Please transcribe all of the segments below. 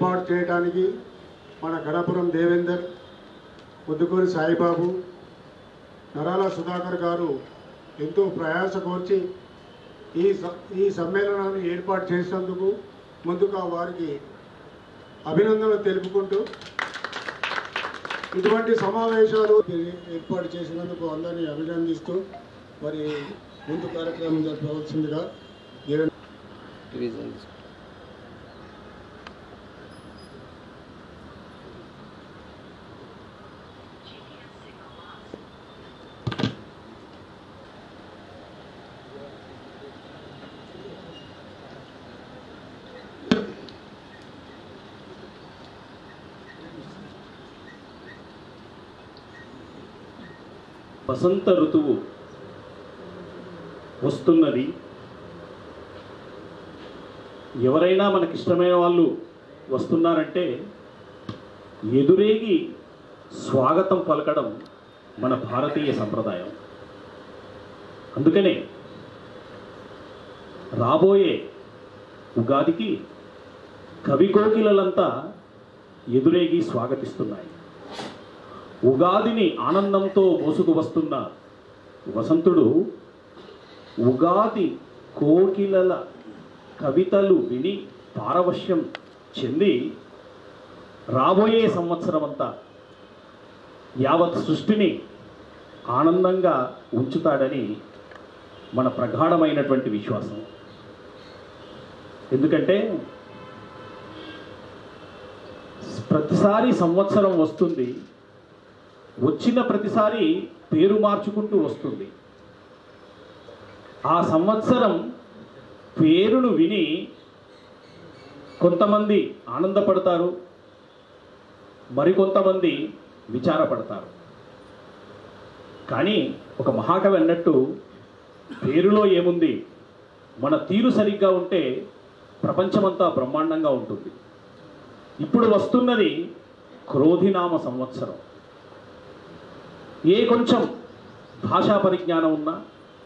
ఏర్పాటు చేయడానికి మన గణపురం దేవేందర్ ముద్దుకూరి సాయిబాబు నరాల సుధాకర్ గారు ఎంతో ప్రయాస కోర్చి ఈ స- ఈ సమ్మేళనాన్ని ఏర్పాటు చేసినందుకు ముందుగా వారికి అభినందనలు తెలుపుకుంటూ ఇటువంటి సమావేశాలు ఏర్పాటు చేసినందుకు అందరినీ అభినందిస్తూ మరి ముందు కార్యక్రమం జరపవలసిందిగా దేవేంద్ర వసంత ఋతువు వస్తున్నది ఎవరైనా మనకిష్టమైన వాళ్ళు వస్తున్నారంటే ఎదురేగి స్వాగతం పలకడం మన భారతీయ సంప్రదాయం అందుకనే రాబోయే ఉగాదికి కవి కోకిలలంతా ఎదురేగి స్వాగతిస్తున్నాయి ఉగాదిని ఆనందంతో మోసుకు వస్తున్న వసంతుడు ఉగాది కోకిలల కవితలు విని పారవశ్యం చెంది రాబోయే సంవత్సరం అంతా యావత్ సృష్టిని ఆనందంగా ఉంచుతాడని మన ప్రగాఢమైనటువంటి విశ్వాసం ఎందుకంటే ప్రతిసారి సంవత్సరం వస్తుంది వచ్చిన ప్రతిసారి పేరు మార్చుకుంటూ వస్తుంది ఆ సంవత్సరం పేరును విని కొంతమంది ఆనందపడతారు మరికొంతమంది విచారపడతారు కానీ ఒక మహాకవి అన్నట్టు పేరులో ఏముంది మన తీరు సరిగ్గా ఉంటే ప్రపంచమంతా బ్రహ్మాండంగా ఉంటుంది ఇప్పుడు వస్తున్నది క్రోధినామ సంవత్సరం ఏ కొంచెం భాషా పరిజ్ఞానం ఉన్నా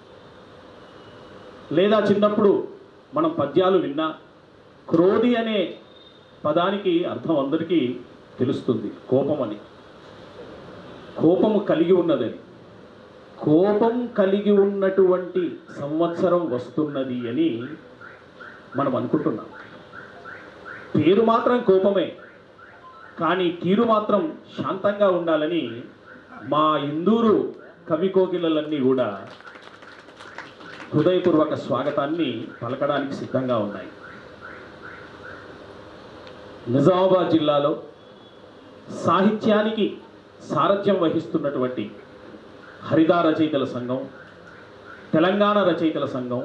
లేదా చిన్నప్పుడు మనం పద్యాలు విన్నా క్రోధి అనే పదానికి అర్థం అందరికీ తెలుస్తుంది కోపం అని కోపము కలిగి ఉన్నదని కోపం కలిగి ఉన్నటువంటి సంవత్సరం వస్తున్నది అని మనం అనుకుంటున్నాం పేరు మాత్రం కోపమే కానీ తీరు మాత్రం శాంతంగా ఉండాలని మా ఇందూరు కవి కోకిలలన్నీ కూడా హృదయపూర్వక స్వాగతాన్ని పలకడానికి సిద్ధంగా ఉన్నాయి నిజామాబాద్ జిల్లాలో సాహిత్యానికి సారథ్యం వహిస్తున్నటువంటి హరిదా రచయితల సంఘం తెలంగాణ రచయితల సంఘం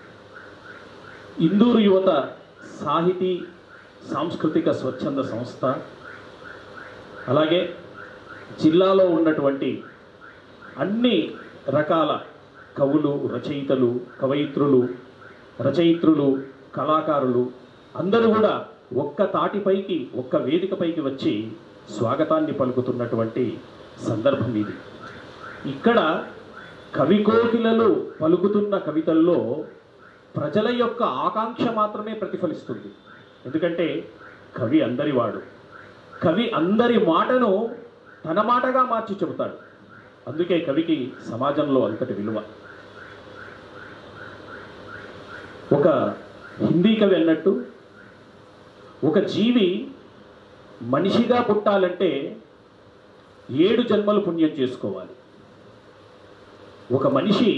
ఇందూరు యువత సాహితీ సాంస్కృతిక స్వచ్ఛంద సంస్థ అలాగే జిల్లాలో ఉన్నటువంటి అన్ని రకాల కవులు రచయితలు కవయిత్రులు రచయిత్రులు కళాకారులు అందరూ కూడా ఒక్క తాటిపైకి ఒక్క వేదికపైకి వచ్చి స్వాగతాన్ని పలుకుతున్నటువంటి సందర్భం ఇది ఇక్కడ కవి కోకిలలు పలుకుతున్న కవితల్లో ప్రజల యొక్క ఆకాంక్ష మాత్రమే ప్రతిఫలిస్తుంది ఎందుకంటే కవి అందరివాడు కవి అందరి మాటను తన మాటగా మార్చి చెబుతాడు అందుకే కవికి సమాజంలో అంతటి విలువ ఒక హిందీ కవి అన్నట్టు ఒక జీవి మనిషిగా పుట్టాలంటే ఏడు జన్మలు పుణ్యం చేసుకోవాలి ఒక మనిషి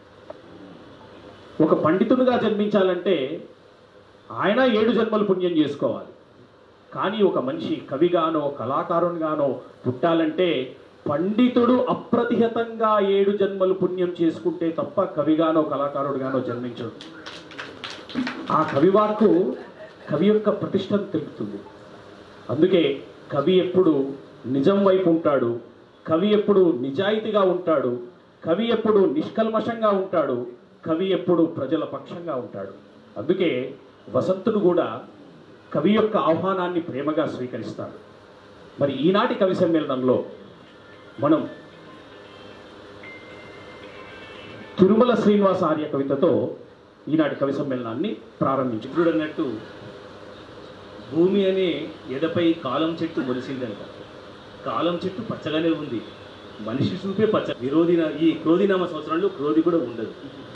ఒక పండితుడిగా జన్మించాలంటే ఆయన ఏడు జన్మలు పుణ్యం చేసుకోవాలి కానీ ఒక మనిషి కవిగానో కళాకారునిగానో పుట్టాలంటే పండితుడు అప్రతిహతంగా ఏడు జన్మలు పుణ్యం చేసుకుంటే తప్ప కవిగానో కళాకారుడిగానో జన్మించడు ఆ కవివాక్కు కవి యొక్క ప్రతిష్టను తెలుపుతుంది అందుకే కవి ఎప్పుడు నిజం వైపు ఉంటాడు కవి ఎప్పుడు నిజాయితీగా ఉంటాడు కవి ఎప్పుడు నిష్కల్మషంగా ఉంటాడు కవి ఎప్పుడు ప్రజల పక్షంగా ఉంటాడు అందుకే వసంతుడు కూడా కవి యొక్క ఆహ్వానాన్ని ప్రేమగా స్వీకరిస్తాడు మరి ఈనాటి కవి సమ్మేళనంలో మనం తిరుమల శ్రీనివాస ఆర్య కవితతో ఈనాటి కవి సమ్మేళనాన్ని ప్రారంభించి ఇప్పుడు అన్నట్టు భూమి అనే ఎదపై కాలం చెట్టు మొలిసిందనుక కాలం చెట్టు పచ్చగానే ఉంది మనిషి చూపే పచ్చ విరోధిన ఈ క్రోధినామ సంవత్సరంలో క్రోధి కూడా ఉండదు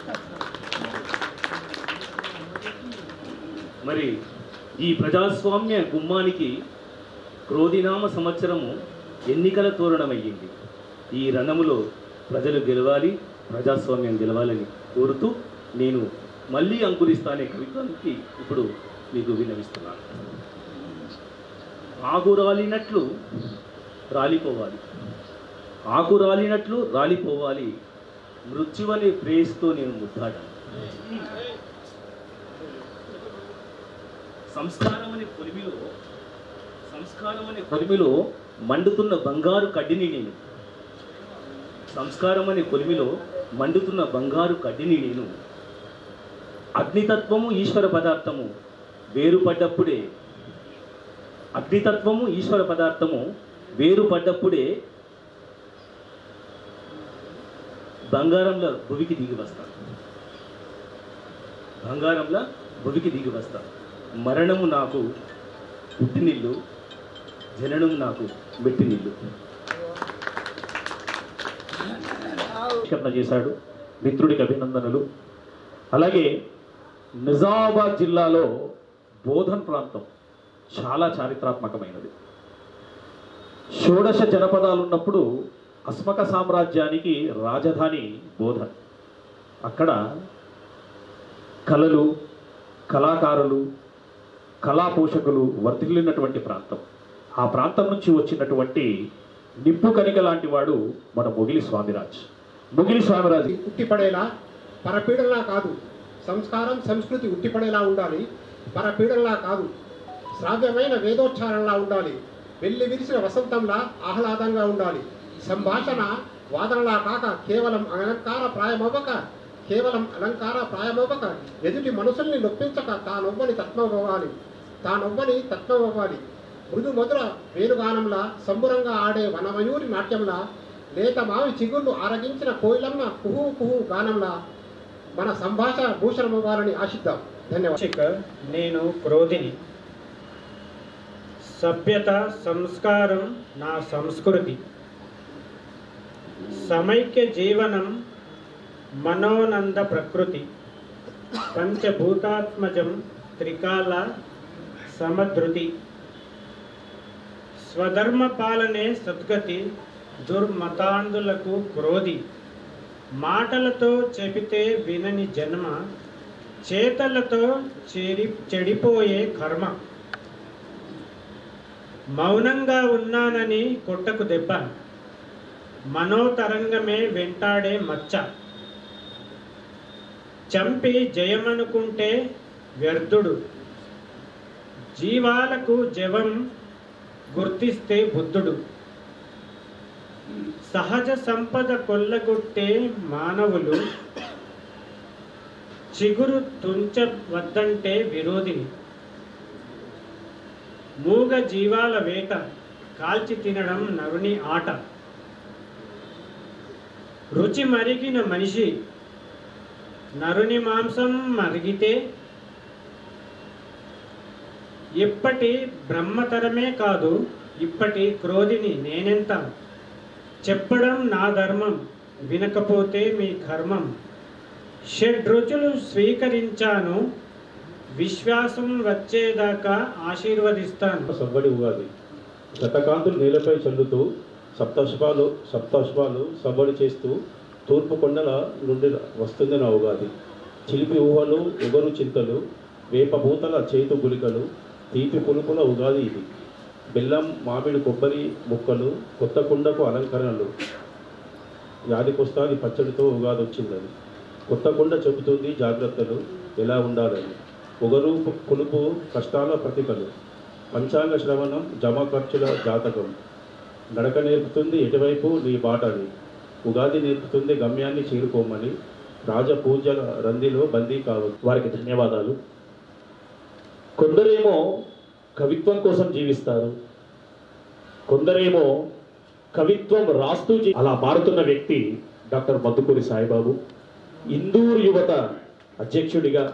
మరి ఈ ప్రజాస్వామ్య గుమ్మానికి క్రోధినామ సంవత్సరము ఎన్నికల తోరణమయ్యింది ఈ రణములో ప్రజలు గెలవాలి ప్రజాస్వామ్యం గెలవాలని కోరుతూ నేను మళ్ళీ అంకురిస్తానే కవిత్వానికి ఇప్పుడు మీకు విన్నవిస్తున్నాను ఆకు రాలినట్లు రాలిపోవాలి ఆకు రాలినట్లు రాలిపోవాలి మృత్యువని ప్రేయస్తో నేను ముద్దాడాను సంస్కారం అనే పొలిమిలో సంస్కారం అనే పొలిమిలో మండుతున్న బంగారు కడ్డిని నేను సంస్కారం అనే కొలిమిలో మండుతున్న బంగారు కడ్డిని నేను అగ్నితత్వము ఈశ్వర పదార్థము వేరుపడ్డప్పుడే అగ్నితత్వము ఈశ్వర పదార్థము వేరుపడ్డప్పుడే బంగారంలో భువికి దిగి వస్తాను బంగారంలో భువికి దిగి వస్తాను మరణము నాకు పుట్టినిల్లు జననం నాకు మెట్టినిల్లు ఆవిష్కరణ చేశాడు మిత్రుడికి అభినందనలు అలాగే నిజామాబాద్ జిల్లాలో బోధన్ ప్రాంతం చాలా చారిత్రాత్మకమైనది షోడశ జనపదాలు ఉన్నప్పుడు అస్మక సామ్రాజ్యానికి రాజధాని బోధన్ అక్కడ కళలు కళాకారులు కళా పోషకులు వర్ధిల్లినటువంటి ప్రాంతం ఆ ప్రాంతం నుంచి వచ్చినటువంటి నిప్పు కనిక లాంటి వాడు మన మొగిలి స్వామిరాజ్ మొగిలి స్వామిరాజ్ ఉట్టిపడేలా పరపీడనలా కాదు సంస్కారం సంస్కృతి ఉట్టిపడేలా ఉండాలి పరపీడనలా కాదు శ్రావ్యమైన వేదోచ్చారణలా ఉండాలి వెల్లి విరిసిన వసంతంలా ఆహ్లాదంగా ఉండాలి సంభాషణ వాదనలా కాక కేవలం అలంకార ప్రాయమవ్వక కేవలం అలంకార ప్రాయమవ్వక ఎదుటి మనుషుల్ని నొప్పించక తానొవ్వని తత్వమవ్వాలి తానొవ్వని తత్వమవ్వాలి మృదు మధుర వేణుగానంలా సంబురంగా ఆడే వనమయూరి నాట్యంలా లేత మావి చిగుళ్ళు ఆరగించిన కోయిలమ్మ కుహు కుహు గానంలా మన సంభాషణ భూషణమవ్వాలని ఆశిద్దాం ధన్యవాదాలు శిఖర్ నేను క్రోధిని సభ్యత సంస్కారం నా సంస్కృతి సమైక్య జీవనం మనోనంద ప్రకృతి పంచభూతాత్మజం త్రికాల సమధృతి స్వధర్మ పాలనే సద్గతి దుర్మతాంధులకు క్రోధి మాటలతో చెబితే వినని జన్మ చేతలతో చెడి చెడిపోయే కర్మ మౌనంగా ఉన్నానని కొట్టకు దెబ్బ మనోతరంగమే వెంటాడే మచ్చ చంపి జయమనుకుంటే వ్యర్థుడు జీవాలకు జవం గుర్తిస్తే బుద్ధుడు సహజ సంపద కొల్లగొట్టే మానవులు చిగురు తుంచవద్దంటే విరోధిని మూగ జీవాల వేట కాల్చి తినడం నరుని ఆట రుచి మరిగిన మనిషి నరుని మాంసం మరిగితే ఇప్పటి బ్రహ్మతరమే కాదు ఇప్పటి క్రోధిని నేనెంత చెప్పడం నా ధర్మం వినకపోతే మీ కర్మం షడ్రుచులు స్వీకరించాను విశ్వాసం వచ్చేదాకా ఆశీర్వదిస్తాను సవ్వడి ఉగాది శతకాంతులు నేలపై చల్లుతూ సప్తశుభాలు సప్తశుభాలు సవ్వడి చేస్తూ తూర్పు కొండల నుండి వస్తుంది నా ఉగాది చిలిపి ఊహలు ఎగరు చింతలు వేపభూతల చేతు గులికలు తీపి పులుపుల ఉగాది ఇది బెల్లం మామిడి కొబ్బరి ముక్కలు కొత్త కుండకు అలంకరణలు యాదికొస్తాది పచ్చడితో ఉగాది వచ్చిందని కొత్త కుండ చెబుతుంది జాగ్రత్తలు ఎలా ఉండాలని పొగరు పులుపు కష్టాల ప్రతికలు పంచాంగ శ్రవణం జమ ఖర్చుల జాతకం నడక నేర్పుతుంది ఎటువైపు నీ బాటని ఉగాది నేర్పుతుంది గమ్యాన్ని చేరుకోమని రాజపూజల రందిలో బందీ కావచ్చు వారికి ధన్యవాదాలు కొందరేమో కవిత్వం కోసం జీవిస్తారు కొందరేమో కవిత్వం రాస్తూ జీ- అలా మారుతున్న వ్యక్తి డాక్టర్ మద్దుకూరి సాయిబాబు ఇందూరు యువత అధ్యక్షుడిగా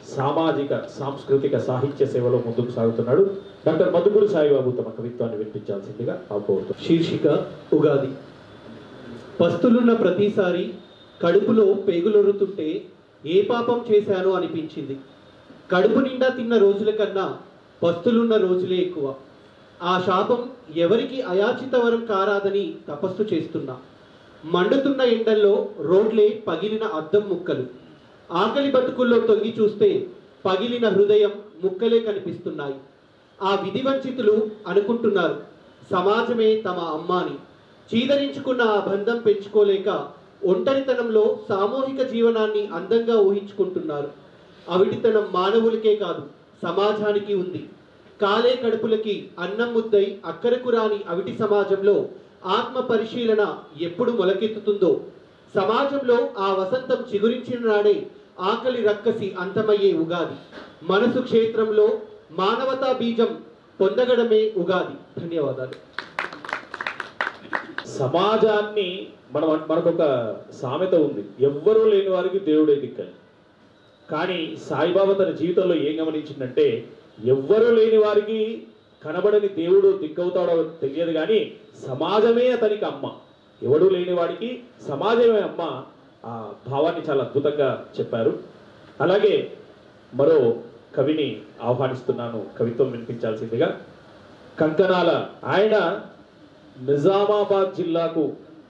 సామాజిక సాంస్కృతిక సాహిత్య సేవలో ముందుకు సాగుతున్నాడు డాక్టర్ మధుగురు సాయిబాబు తమ కవిత్వాన్ని వినిపించాల్సిందిగా కోరుతున్నాను శీర్షిక ఉగాది పస్తులున్న ప్రతిసారి కడుపులో పేగులొరుతుంటే ఏ పాపం చేశానో అనిపించింది కడుపు నిండా తిన్న రోజుల కన్నా పస్తులున్న రోజులే ఎక్కువ ఆ శాపం ఎవరికి అయాచిత వరం కారాదని తపస్సు చేస్తున్నా మండుతున్న ఎండల్లో రోడ్లే పగిలిన అద్దం ముక్కలు ఆకలి బతుకుల్లో తొంగి చూస్తే పగిలిన హృదయం ముక్కలే కనిపిస్తున్నాయి ఆ విధివంచితులు అనుకుంటున్నారు సమాజమే తమ అమ్మాని చీదరించుకున్న ఆ బంధం పెంచుకోలేక ఒంటరితనంలో సామూహిక జీవనాన్ని అందంగా ఊహించుకుంటున్నారు అవిటితనం మానవులకే కాదు సమాజానికి ఉంది కాలే కడుపులకి అన్నం ముద్దై అక్కరకు రాని అవిటి సమాజంలో ఆత్మ పరిశీలన ఎప్పుడు మొలకెత్తుతుందో సమాజంలో ఆ వసంతం చిగురించిన నాడే ఆకలి రక్కసి అంతమయ్యే ఉగాది మనసు క్షేత్రంలో మానవతా బీజం పొందగడమే ఉగాది ధన్యవాదాలు సమాజాన్ని మనం మనకు ఒక సామెత ఉంది ఎవ్వరూ లేని వారికి దేవుడే దిక్కని కానీ సాయిబాబా తన జీవితంలో ఏం గమనించిందంటే ఎవ్వరూ లేని వారికి కనబడని దేవుడు దిక్కవుతాడో తెలియదు కానీ సమాజమే అతనికి అమ్మ ఎవడు లేని వాడికి సమాజమే అమ్మ ఆ భావాన్ని చాలా అద్భుతంగా చెప్పారు అలాగే మరో కవిని ఆహ్వానిస్తున్నాను కవిత్వం వినిపించాల్సిందిగా కంకణాల ఆయన నిజామాబాద్ జిల్లాకు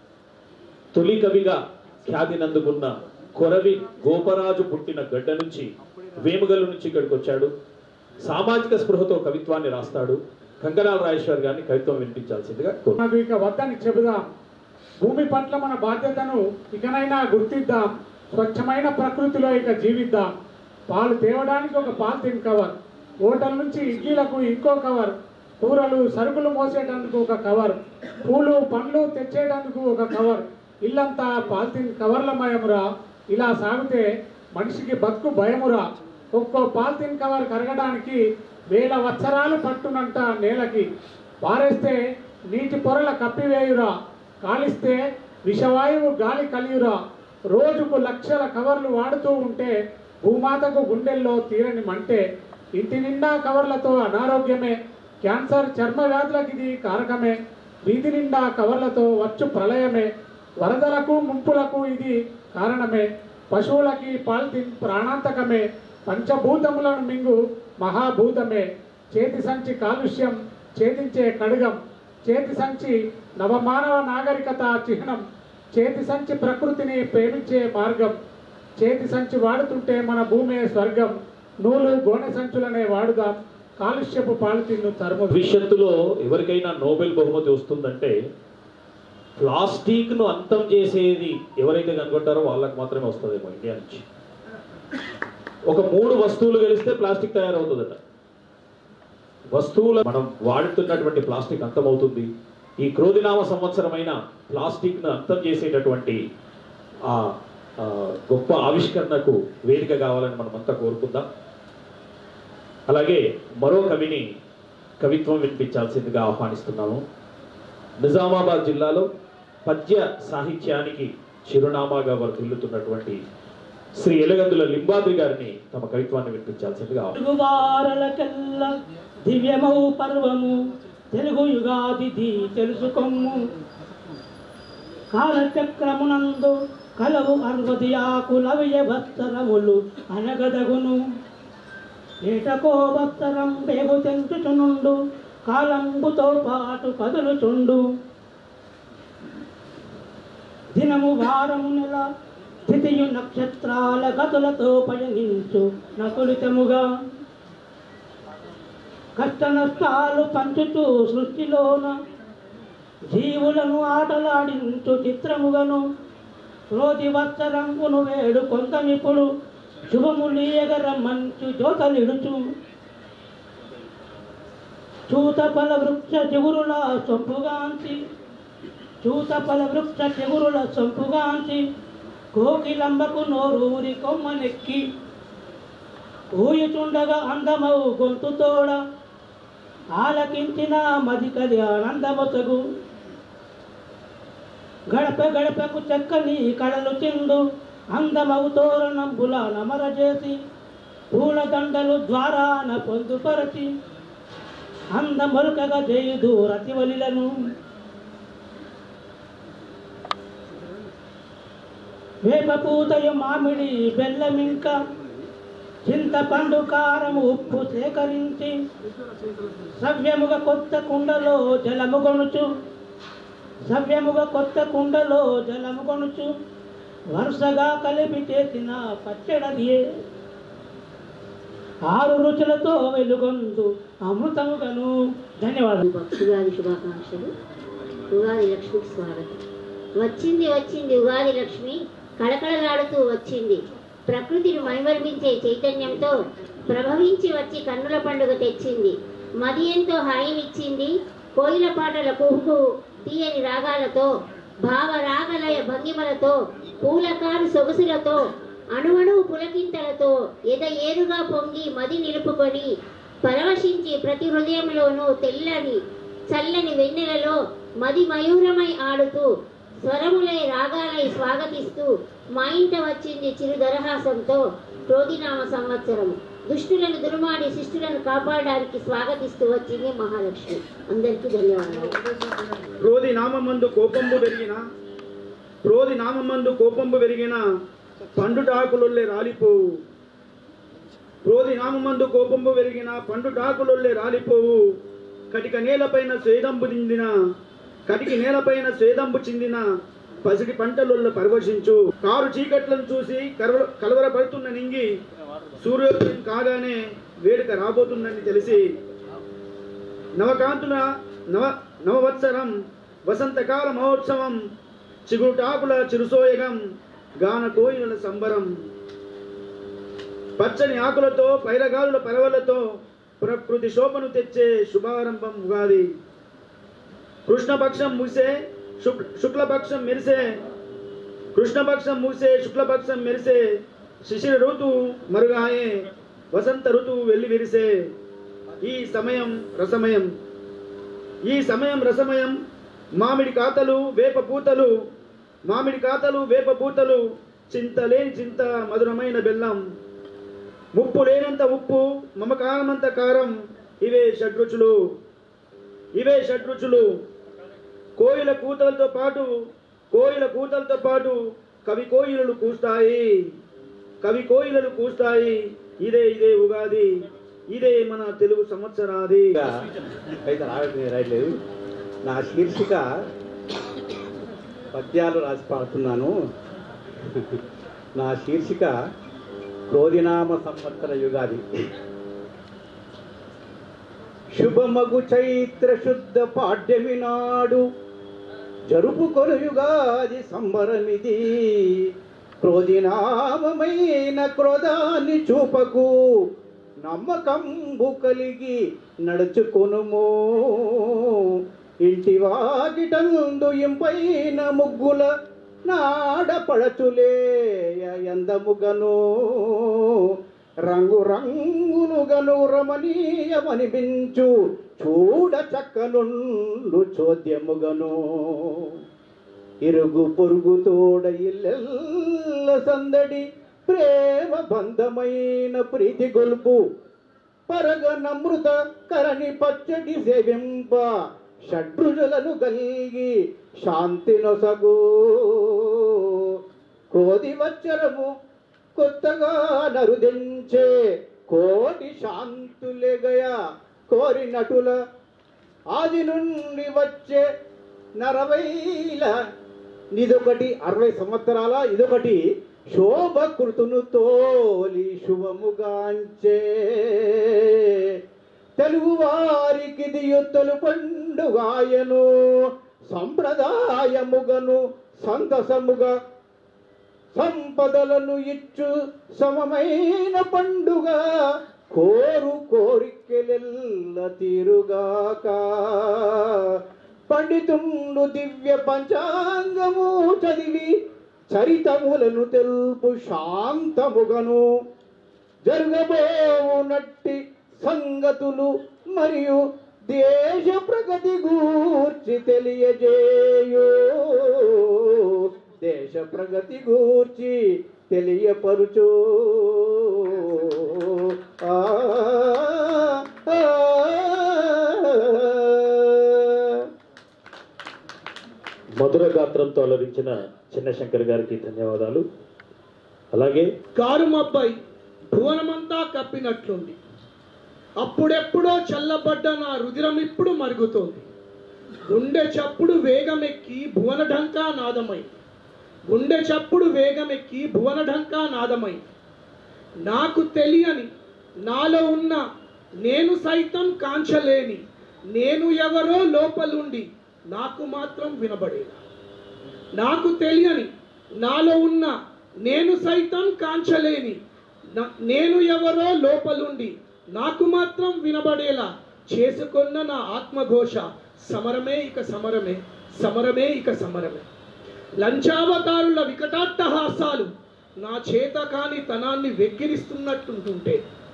తొలి కవిగా ఖ్యాతినందుకున్న కొరవి గోపరాజు పుట్టిన గడ్డ నుంచి వేముగల్లు నుంచి ఇక్కడికి వచ్చాడు సామాజిక స్పృహతో కవిత్వాన్ని రాస్తాడు కంకణాల రాజేశ్వర్ గారిని కవిత్వం వినిపించాల్సిందిగా కోరు మనకు ఇక వద్దని చెబుదాం భూమి పట్ల మన బాధ్యతను ఇకనైనా గుర్తిద్దాం స్వచ్ఛమైన ప్రకృతిలో ఇక జీవిద్దాం పాలు తేవడానికి ఒక పాలిథిన్ కవర్ హోటల్ నుంచి ఇడ్లీలకు ఇంకో కవర్ కూరలు సరుకులు మోసేటందుకు ఒక కవర్ పూలు పండ్లు తెచ్చేటందుకు ఒక కవర్ ఇల్లంతా పాలిథిన్ కవర్లమయమురా ఇలా సాగితే మనిషికి బతుకు భయమురా ఒక్కో పాలిథిన్ కవర్ కరగడానికి వేల వత్సరాలు పట్టునంట నేలకి పారేస్తే నీటి పొరల కప్పివేయురా కాలిస్తే విషవాయువు గాలి కలియురా రోజుకు లక్షల కవర్లు వాడుతూ ఉంటే భూమాతకు గుండెల్లో తీరని మంటే ఇంటి నిండా కవర్లతో అనారోగ్యమే క్యాన్సర్ చర్మ వ్యాధులకు ఇది కారకమే వీధి నిండా కవర్లతో వచ్చు ప్రళయమే వరదలకు ముంపులకు ఇది కారణమే పశువులకి పాల్తిన్ ప్రాణాంతకమే పంచభూతములను మింగు మహాభూతమే చేతి సంచి కాలుష్యం ఛేదించే కడుగం చేతి సంచి నవమానవ నాగరికత చిహ్నం చేతి సంచి ప్రకృతిని ప్రేమించే మార్గం చేతి సంచి వాడుతుంటే మన భూమే స్వర్గం నూలు గోనె సంచులనే వాడుదాం కాలుష్యపు పాలిథిన్ను తరుము భవిష్యత్తులో ఎవరికైనా నోబెల్ బహుమతి వస్తుందంటే ప్లాస్టిక్ను అంతం చేసేది ఎవరైతే కనుగొంటారో వాళ్ళకి మాత్రమే వస్తుందేమో ఇండియా నుంచి ఒక మూడు వస్తువులు కలిస్తే ప్లాస్టిక్ తయారవుతుందట వస్తువుల మనం వాడుతున్నటువంటి ప్లాస్టిక్ అంతమవుతుంది ఈ క్రోధినామ సంవత్సరమైన ప్లాస్టిక్ను అంతం చేసేటటువంటి ఆ ఆ, గొప్ప ఆవిష్కరణకు వేదిక కావాలని మనమంతా కోరుకుందాం అలాగే మరో కవిని కవిత్వం వినిపించాల్సిందిగా ఆహ్వానిస్తున్నాము నిజామాబాద్ జిల్లాలో పద్య సాహిత్యానికి చిరునామాగా వర్తిల్లుతున్నటువంటి శ్రీ ఎలగందుల లింబాద్రి గారిని తమ కవిత్వాన్ని వినిపించాల్సిందిగా ఆహ్వానిస్తున్నాము. తెలుగువారలకెల్ల దివ్యమౌ పర్వము తెలుగు యుగాది ది తెలుసుకొమ్ము కాలచక్రమునందు కలవు అర్వది ఆకుల వియవత్సరములు అనగదగును ఏటకో వత్సరం పేగు తెంచుచునుండు కాలంబుతో పాటు కదులుచుండు దినము వారము నెల స్థితియు నక్షత్రాల గతులతో పయనించు నకులితముగా కష్ట నష్టాలు పంచుతూ సృష్టిలోన జీవులను ఆటలాడించు చిత్రముగను క్రోధి వత్సరంగును వేడు కొంతమిప్పుడు శుభములీయగర మంచు జ్యోతలిడుచు చూత ఫల వృక్ష చిగురుల సొంపుగాంచి చూత ఫల వృక్ష చిగురుల సొంపుగాంచి కోకిలంబకు నోరూరి కొమ్మనెక్కి ఊయుచుండగా అందమవు గొంతుతోడ ఆలకించిన మది కది ఆనందమొసగు గడప గడపకు చక్కని కళలు చిండు అందమవు తోరణంబుల నమరజేసి పూలదండలు ద్వారాన పొందుపరచి అందమొలకగా చేయుదు రతివలిలను వేపపూతయు మామిడి బెల్లమింక చింతపండు కారము ఉప్పు సేకరించి సవ్యముగ కొత్త కుండలో జలము కొనుచు సవ్యముగ కొత్త కుండలో జలము కొనుచు వరుసగా కలిపి చేసిన పచ్చడదియే ఆరు రుచులతో వెలుగొందు అమృతముగను ధన్యవాదాలు ఉగాది శుభాకాంక్షలు ఉగాది లక్ష్మికి స్వాగతం వచ్చింది వచ్చింది ఉగాది లక్ష్మి కళకళలాడుతూ వచ్చింది ప్రకృతిని మైమర్మించే చైతన్యంతో ప్రభవించి వచ్చి కన్నుల పండుగ తెచ్చింది మది ఎంతో హాయినిచ్చింది కోయిల పాటల కుహుకు తీయని రాగాలతో భావ రాగలయ భంగిమలతో పూలకారు సొగసులతో అణువణువు పులకింతలతో ఎద ఏరుగా పొంగి మది నిలుపుకొని పరవశించి ప్రతి హృదయంలోనూ తెల్లని చల్లని వెన్నెలలో మది మయూరమై ఆడుతూ స్వరములై రాగాలై స్వాగతిస్తూ మా ఇంట వచ్చింది చిరు దరహాసంతో క్రోధినామ సంవత్సరం దుష్టులను దుర్మాడి శిష్టులను కాపాడడానికి స్వాగతిస్తూ వచ్చింది మహాలక్ష్మి అందరికీ ధన్యవాదాలు క్రోధి నామందు కోపంబు పెరిగిన క్రోధి నామందు కోపంబు పెరిగిన పండుటాకులొల్లే రాలిపోవు క్రోధి నామందు కోపంబు పెరిగిన పండుటాకులొల్లే రాలిపోవు కటిక నేలపైన స్వేదంబు చిందిన కటికి నేలపైన స్వేదంబు చిందిన పసిడి పంటలొల్ల పరవశించు కారు చీకట్లను చూసి కలవర కలవరపడుతున్న నింగి సూర్యోదయం కాగానే వేడుక రాబోతుందని తెలిసి నవకాంతుల నవ నవవత్సరం వసంతకాల మహోత్సవం చిగురుటాకుల చిరుసోయగం గాన కోయిల సంబరం పచ్చని ఆకులతో పైరగాలుల పరవలతో ప్రకృతి శోభను తెచ్చే శుభారంభం ఉగాది కృష్ణపక్షం ముగిసే శుక్ శుక్లపక్షం మెరిసే కృష్ణపక్షం ముగిసే శుక్లపక్షం మెరిసే శిశిర ఋతువు మరుగాయే వసంత ఋతువు వెళ్ళి విరిసే ఈ సమయం రసమయం ఈ సమయం రసమయం మామిడి కాతలు వేప పూతలు మామిడి కాతలు వేప పూతలు చింత లేని చింత మధురమైన బెల్లం ముప్పు లేనంత ఉప్పు మమకారమంత కారం ఇవే షడ్రుచులు ఇవే షడ్రుచులు కోయిల కూతలతో పాటు కోయిల కూతలతో పాటు కవి కోయిలలు కూస్తాయి కవి కోయిలలు కూస్తాయి ఇదే ఇదే ఉగాది ఇదే మన తెలుగు సంవత్సరాది అయితే రావట్లేదు రాయట్లేదు నా శీర్షిక పద్యాలు రాసి పాడుతున్నాను నా శీర్షిక క్రోధినామ సంవత్సర యుగాది శుభమగు చైత్ర శుద్ధ పాడ్యమి నాడు జరుపుకొను యుగాది సంబరమిది క్రోధినామమైన క్రోధాన్ని చూపకు నమ్మకంబు కలిగి నడుచుకొనుము ఇంటి వాకిటందు ఇంపైన ముగ్గుల నాడపడచులే ఎందముగను రంగు రంగులుగను రమణీయమనిపించు చూడ చక్కనుండు చోద్యముగను ఇరుగు పొరుగు తోడ ఇల్లెల్ల సందడి ప్రేమ బంధమైన ప్రీతి గొల్పు పరగ నమృత కరణి పచ్చడి సేవింప షడ్రుజులను గల్గి శాంతి నొసగు కోది వచ్చరము కొత్తగా నరుదించే కోటి శాంతులెగయ కోరినటుల ఆది నుండి వచ్చే నరవైల ఇదొకటి అరవై సంవత్సరాల ఇదొకటి శోభ కృతును తోలి శుభముగాంచే తెలుగు వారికి దియుత్తలు పండుగాయను సంప్రదాయముగను సంతసముగా సంపదలను ఇచ్చు సమమైన పండుగ కోరు కోరికెలెల్ల తీరుగాక పండితుండు దివ్య పంచాంగము చదివి చరితములను తెలుపు శాంతముగను జరగబోనట్టి సంగతులు మరియు దేశ ప్రగతి గూర్చి తెలియజేయు దేశ ప్రగతి గూర్చి తెలియపరుచు ఆ, ఆ, మధుర గాత్రంతో అలరించిన చిన్నశంకర్ గారికి ధన్యవాదాలు అలాగే కారు మబ్బై భువనమంతా కప్పినట్లుంది అప్పుడెప్పుడో చల్లబడ్డ నా రుధిరం ఇప్పుడు మరుగుతోంది గుండె చప్పుడు వేగమెక్కి భువన ఢంకా నాదమై గుండె చప్పుడు వేగమెక్కి భువన ఢంకా నాదమై నాకు తెలియని నాలో ఉన్న నేను సైతం కాంచలేని నేను ఎవరో లోపలుండి నాకు మాత్రం వినబడేలా నాకు తెలియని నాలో ఉన్న నేను సైతం కాంచలేని నా- నేను ఎవరో లోపలుండి నాకు మాత్రం వినబడేలా చేసుకున్న నా ఆత్మఘోష సమరమే ఇక సమరమే సమరమే ఇక సమరమే లంచావతారుల వికటాట్టహాసాలు నా చేత కాని తనాన్ని వెక్కిరిస్తున్నట్టుంటుంటే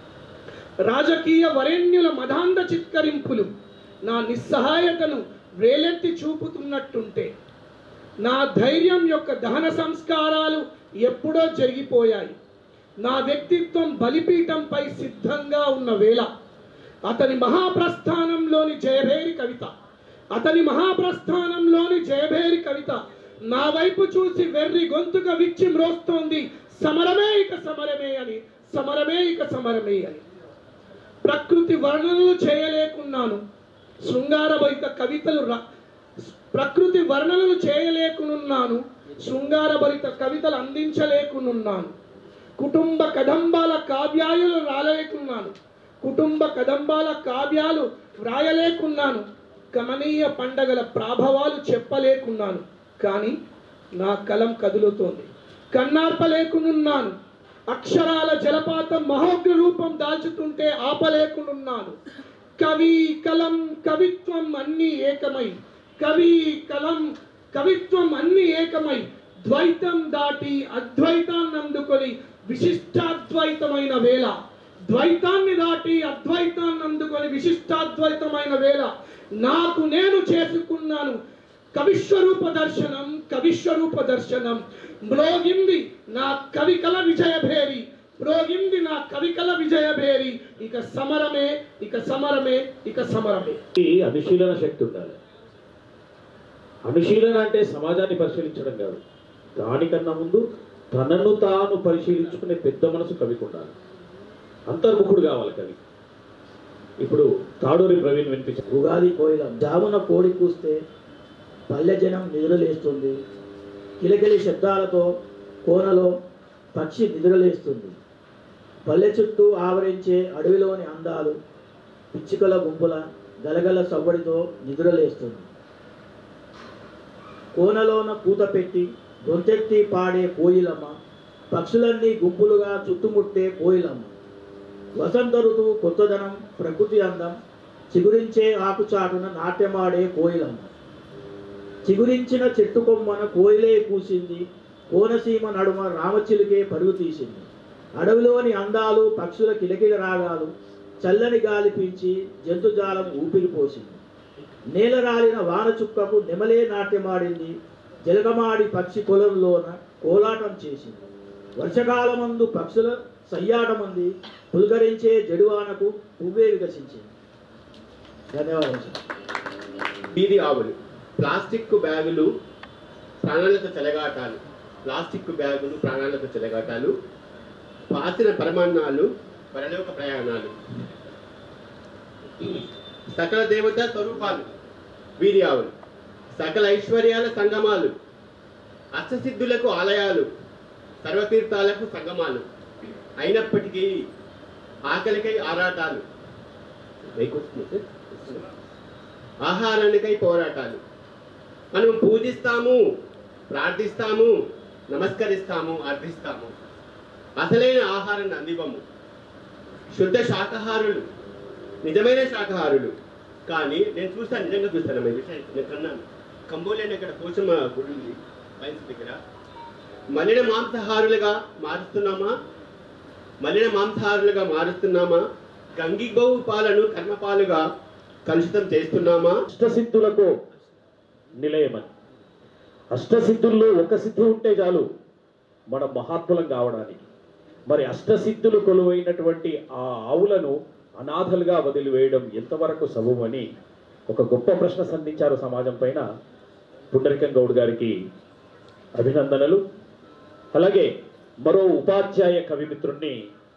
రాజకీయ వరేణ్యుల మదాంధ చిత్కరింపులు నా నిస్సహాయతను వేలెత్తి చూపుతున్నట్టుంటే నా ధైర్యం యొక్క దహన సంస్కారాలు ఎప్పుడో జరిగిపోయాయి నా వ్యక్తిత్వం బలిపీఠంపై సిద్ధంగా ఉన్న వేళ అతని మహాప్రస్థానంలోని జయభేరి కవిత అతని మహాప్రస్థానంలోని జయభేరి కవిత నా వైపు చూసి వెర్రి గొంతుక విచ్చి మ్రోస్తోంది సమరమే ఇక సమరమే అని సమరమే ఇక సమరమే అని ప్రకృతి వర్ణనలు చేయలేకున్నాను శృంగారభరిత కవితలు రా ప్రకృతి వర్ణనలు చేయలేకునున్నాను శృంగారభరిత కవితలు అందించలేకునున్నాను కుటుంబ కదంబాల కావ్యాలు రాలేకున్నాను కుటుంబ కదంబాల కావ్యాలు వ్రాయలేకున్నాను గమనీయ పండగల ప్రాభవాలు చెప్పలేకున్నాను కానీ నా కలం కదులుతోంది కన్నార్పలేకునున్నాను అక్షరాల జలపాతం మహోగ్ర రూపం దాల్చుతుంటే ఆపలేకునున్నాను కవి కలం కవిత్వం అన్ని ఏకమై కవి కలం కవిత్వం అన్ని ఏకమై ద్వైతం దాటి అద్వైతాన్ని అందుకొని విశిష్టాద్వైతమైన వేళ ద్వైతాన్ని దాటి అద్వైతాన్ని అందుకొని విశిష్టాద్వైతమైన వేళ నాకు నేను చేసుకున్నాను కవిశ్వరూప దర్శనం కవిశ్వరూప దర్శనం మ్రోగింది నా కవికల విజయభేరి మ్రోగింది నా కవికల విజయభేరి ఇక సమరమే ఇక సమరమే ఇక సమరమే ఈ అనుశీలన శక్తి ఉండాలి అనుశీలన అంటే సమాజాన్ని పరిశీలించడం కాదు దానికన్నా ముందు తనను తాను పరిశీలించుకునే పెద్ద మనసు కవికి ఉండాలి అంతర్ముఖుడు కావాలి కవి ఇప్పుడు తాడూరి ప్రవీణ్ వినిపించారు ఉగాది కోయిల జామున కోడి కూస్తే పల్లె జనం నిద్రలేస్తుంది కిలకిలి శబ్దాలతో కోనలో పక్షి నిద్రలేస్తుంది పల్లె చుట్టూ ఆవరించే అడవిలోని అందాలు పిచ్చుకల గుంపుల గలగల సవ్వడితో నిద్రలేస్తుంది కోనలోన కూత పెట్టి గొంతెత్తి పాడే కోయిలమ్మ పక్షులన్నీ గుంపులుగా చుట్టుముట్టే కోయిలమ్మ వసంత ఋతువు కొత్తదనం ప్రకృతి అందం చిగురించే ఆకుచాటున నాట్యమాడే కోయిలమ్మ చిగురించిన చెట్టు కొమ్మన కోయిలే కూసింది కోనసీమ నడుమ రామచిలుకే పరుగు తీసింది అడవిలోని అందాలు పక్షుల కిలకిల రాగాలు చల్లని గాలి పీల్చి జంతుజాలం ఊపిరి పోసింది నేల రాలిన వాన చుక్కకు నెమలే నాట్యమాడింది జలగమాడి పక్షి పొలంలోన కోలాటం చేసింది వర్షకాలమందు పక్షుల సయ్యాటమంది పులకరించే జడువానకు పువ్వే వికసించింది ధన్యవాదాలు సార్ వీధి ఆవులు ప్లాస్టిక్ బ్యాగులు ప్రాణాలతో చెలగాటాలు ప్లాస్టిక్ బ్యాగులు ప్రాణాలతో చెలగాటాలు పాసిన పరమాన్నాలు పరలోక ప్రయాణాలు సకల దేవత స్వరూపాలు వీధి ఆవులు సకల ఐశ్వర్యాల సంగమాలు అష్టసిద్ధులకు ఆలయాలు సర్వతీర్థాలకు సంగమాలు అయినప్పటికీ ఆకలికై ఆరాటాలు వైకొస్తుంది సార్? ఆహారానికై పోరాటాలు మనం పూజిస్తాము ప్రార్థిస్తాము నమస్కరిస్తాము అర్థిస్తాము అసలైన ఆహారాన్ని అందివ్వము శుద్ధ శాకాహారులు నిజమైన శాకాహారులు కానీ నేను చూస్తాను నిజంగా చూస్తాను ఈ విషయం నేను కన్నాను కంబోలేని ఇక్కడ పోచమ్మ గుడి ఉంది బయన్స్ దగ్గర మలిన మాంసాహారులుగా మారుస్తున్నామా మలిన మాంసాహారులుగా మారుస్తున్నామా గంగిగోవు పాలను కర్మపాలుగా కలుషితం చేస్తున్నామా అష్టసిద్ధులకు నిలయమని అష్టసిద్ధుల్లో ఒక సిద్ధి ఉంటే చాలు మనం మహాత్ములం కావడానికి మరి అష్టసిద్ధులు కొలువైనటువంటి ఆ ఆవులను అనాథలుగా వదిలివేయడం ఎంతవరకు సబబని ఒక గొప్ప ప్రశ్న సంధించారు సమాజం పైన పుండరికం గౌడ్ గారికి అభినందనలు అలాగే మరో ఉపాధ్యాయ కవిమిత్రుణ్ణి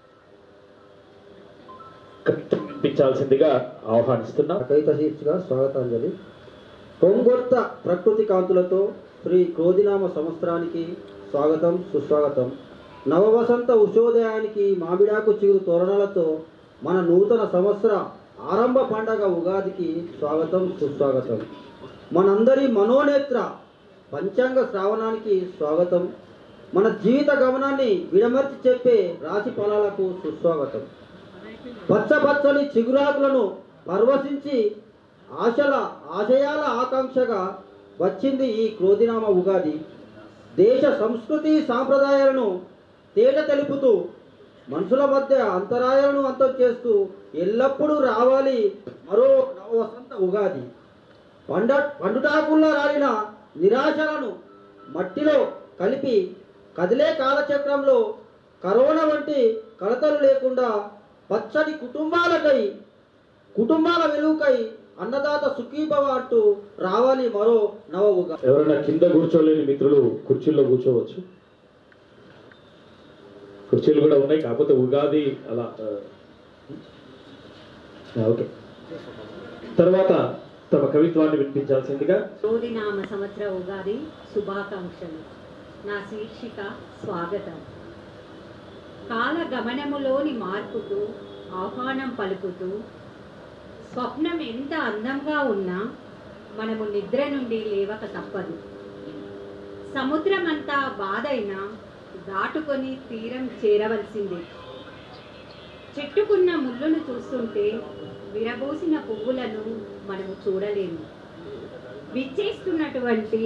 కవిత్వం వినిపించాల్సిందిగా ఆహ్వానిస్తున్నా కవిత శీర్షిక స్వాగతాంజలి కొంగొత్త ప్రకృతి కాంతులతో శ్రీ క్రోధినామ సంవత్సరానికి స్వాగతం సుస్వాగతం నవవసంత ఉషోదయానికి మామిడాకు చిగురు తోరణాలతో మన నూతన సంవత్సర ఆరంభ పండగ ఉగాదికి స్వాగతం సుస్వాగతం మనందరి మనోనేత్ర పంచాంగ శ్రావణానికి స్వాగతం మన జీవిత గమనాన్ని విడమర్చి చెప్పే రాశి ఫలాలకు సుస్వాగతం పచ్చ పచ్చని చిగురాకులను పర్వశించి ఆశల ఆశయాల ఆకాంక్షగా వచ్చింది ఈ క్రోధినామ ఉగాది దేశ సంస్కృతి సాంప్రదాయాలను తేట తెలుపుతూ మనుషుల మధ్య అంతరాయాలను అంతం చేస్తూ ఎల్లప్పుడూ రావాలి మరో నవవసంత ఉగాది పండ పండుటాకుల్లో రాలిన నిరాశలను మట్టిలో కలిపి కదిలే కాలచక్రంలో కరోనా వంటి కలతలు లేకుండా పచ్చని కుటుంబాలకై కుటుంబాల వెలుగుకై అన్నదాత సుఖీభవ అంటూ రావాలి మరో నవ ఉగాది ఎవరైనా కింద కూర్చోలేని మిత్రులు కుర్చీల్లో కూర్చోవచ్చు కుర్చీలు కూడా ఉన్నాయి కాకపోతే ఉగాది అలా ఆ, ఓకే తర్వాత తమ కవిత్వాన్ని వినిపించాల్సిందిగా క్రోధినామ సంవత్సర ఉగాది శుభాకాంక్షలు నా శీర్షిక స్వాగతం కాల గమనములోని మార్పుకు ఆహ్వానం పలుకుతూ స్వప్నం ఎంత అందంగా ఉన్నా మనము నిద్ర నుండి లేవక తప్పదు సముద్రమంతా బాధైనా దాటుకొని తీరం చేరవలసిందే చెట్టుకున్న ముళ్ళును చూస్తుంటే విరబోసిన పువ్వులను మనము చూడలేము విచ్చేస్తున్నటువంటి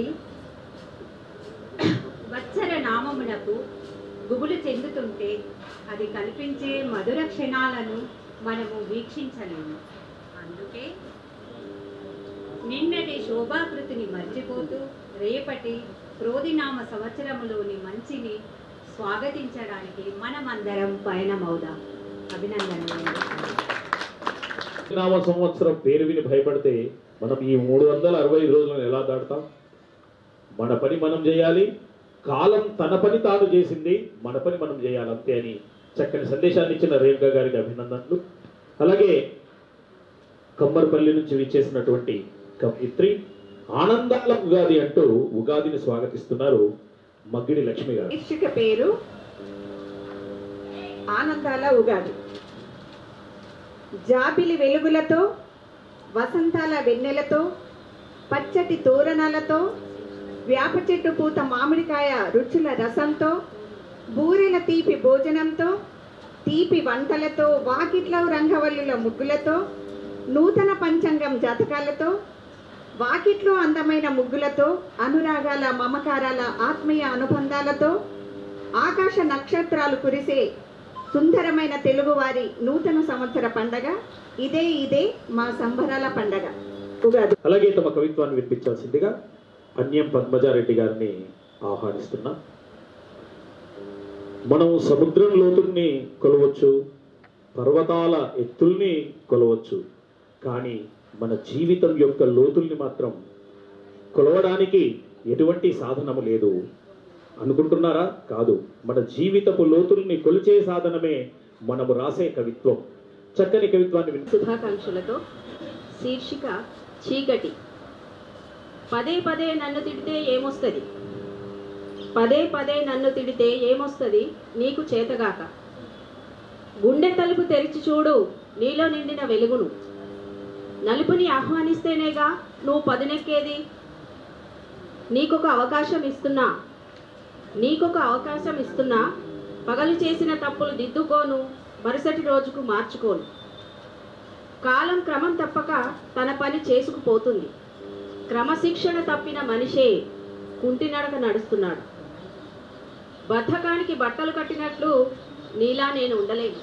వత్సర నామమునకు గుబులు చెందుతుంటే అది కల్పించే మధుర క్షణాలను మనము వీక్షించలేము అందుకే నిన్నటి శోభాకృతిని మర్చిపోతూ రేపటి క్రోధినామ సంవత్సరములోని మంచిని స్వాగతించడానికి మనమందరం పయనమవుదాం అభినందనలు నామ సంవత్సరం పేరు విని భయపడితే మనం ఈ మూడు వందల అరవై ఐదు రోజులను ఎలా దాటుతాం మన పని మనం చేయాలి కాలం తన పని తాను చేసింది మన పని మనం చేయాలి అంతే అని చక్కని సందేశాన్ని ఇచ్చిన రేణుకా గారికి అభినందనలు అలాగే కమ్మర్పల్లి నుంచి విచ్చేసినటువంటి కవిత్రి ఆనందాల ఉగాది అంటూ ఉగాదిని స్వాగతిస్తున్నారు మగ్గిడి లక్ష్మి గారు శీర్షిక పేరు ఆనందాల ఉగాది జాబిలి వెలుగులతో వసంతాల వెన్నెలతో పచ్చటి తోరణాలతో వేప చెట్టు పూత మామిడికాయ రుచుల రసంతో బూరెల తీపి భోజనంతో తీపి వంటలతో వాకిట్లో రంగవల్లుల ముగ్గులతో నూతన పంచాంగం జాతకాలతో వాకిట్లో అందమైన ముగ్గులతో అనురాగాల మమకారాల ఆత్మీయ అనుబంధాలతో ఆకాశ నక్షత్రాలు కురిసే సుందరమైన తెలుగువారి నూతన సంవత్సర పండగ ఇదే ఇదే మా సంబరాల పండగ ఉగాది అలాగే తమ కవిత్వాన్ని వినిపించాల్సిందిగా అన్యం పద్మజారెడ్డి గారిని ఆహ్వానిస్తున్నాం మనం సముద్రం లోతుల్ని కొలవచ్చు పర్వతాల ఎత్తుల్ని కొలవచ్చు కానీ మన జీవితం యొక్క లోతుల్ని మాత్రం కొలవడానికి ఎటువంటి సాధనము లేదు అనుకుంటున్నారా కాదు మన జీవితపు లోతుల్ని కొలిచే సాధనమే మనము రాసే కవిత్వం చక్కని కవిత్వాన్ని విని శుభాకాంక్షలతో శీర్షిక చీకటి పదే పదే నన్ను తిడితే ఏమొస్తుంది పదే పదే నన్ను తిడితే ఏమొస్తుంది నీకు చేతగాక గుండె తలుపు తెరిచి చూడు నీలో నిండిన వెలుగును నలుపుని ఆహ్వానిస్తేనేగా నువ్వు పదునెక్కేది నీకొక అవకాశం ఇస్తున్నా నీకొక అవకాశం ఇస్తున్నా పగలు చేసిన తప్పులు దిద్దుకోను మరుసటి రోజుకు మార్చుకోను కాలం క్రమం తప్పక తన పని చేసుకుపోతుంది క్రమశిక్షణ తప్పిన మనిషే కుంటినడక నడుస్తున్నాడు బద్ధకానికి బట్టలు కట్టినట్లు నీలా నేను ఉండలేను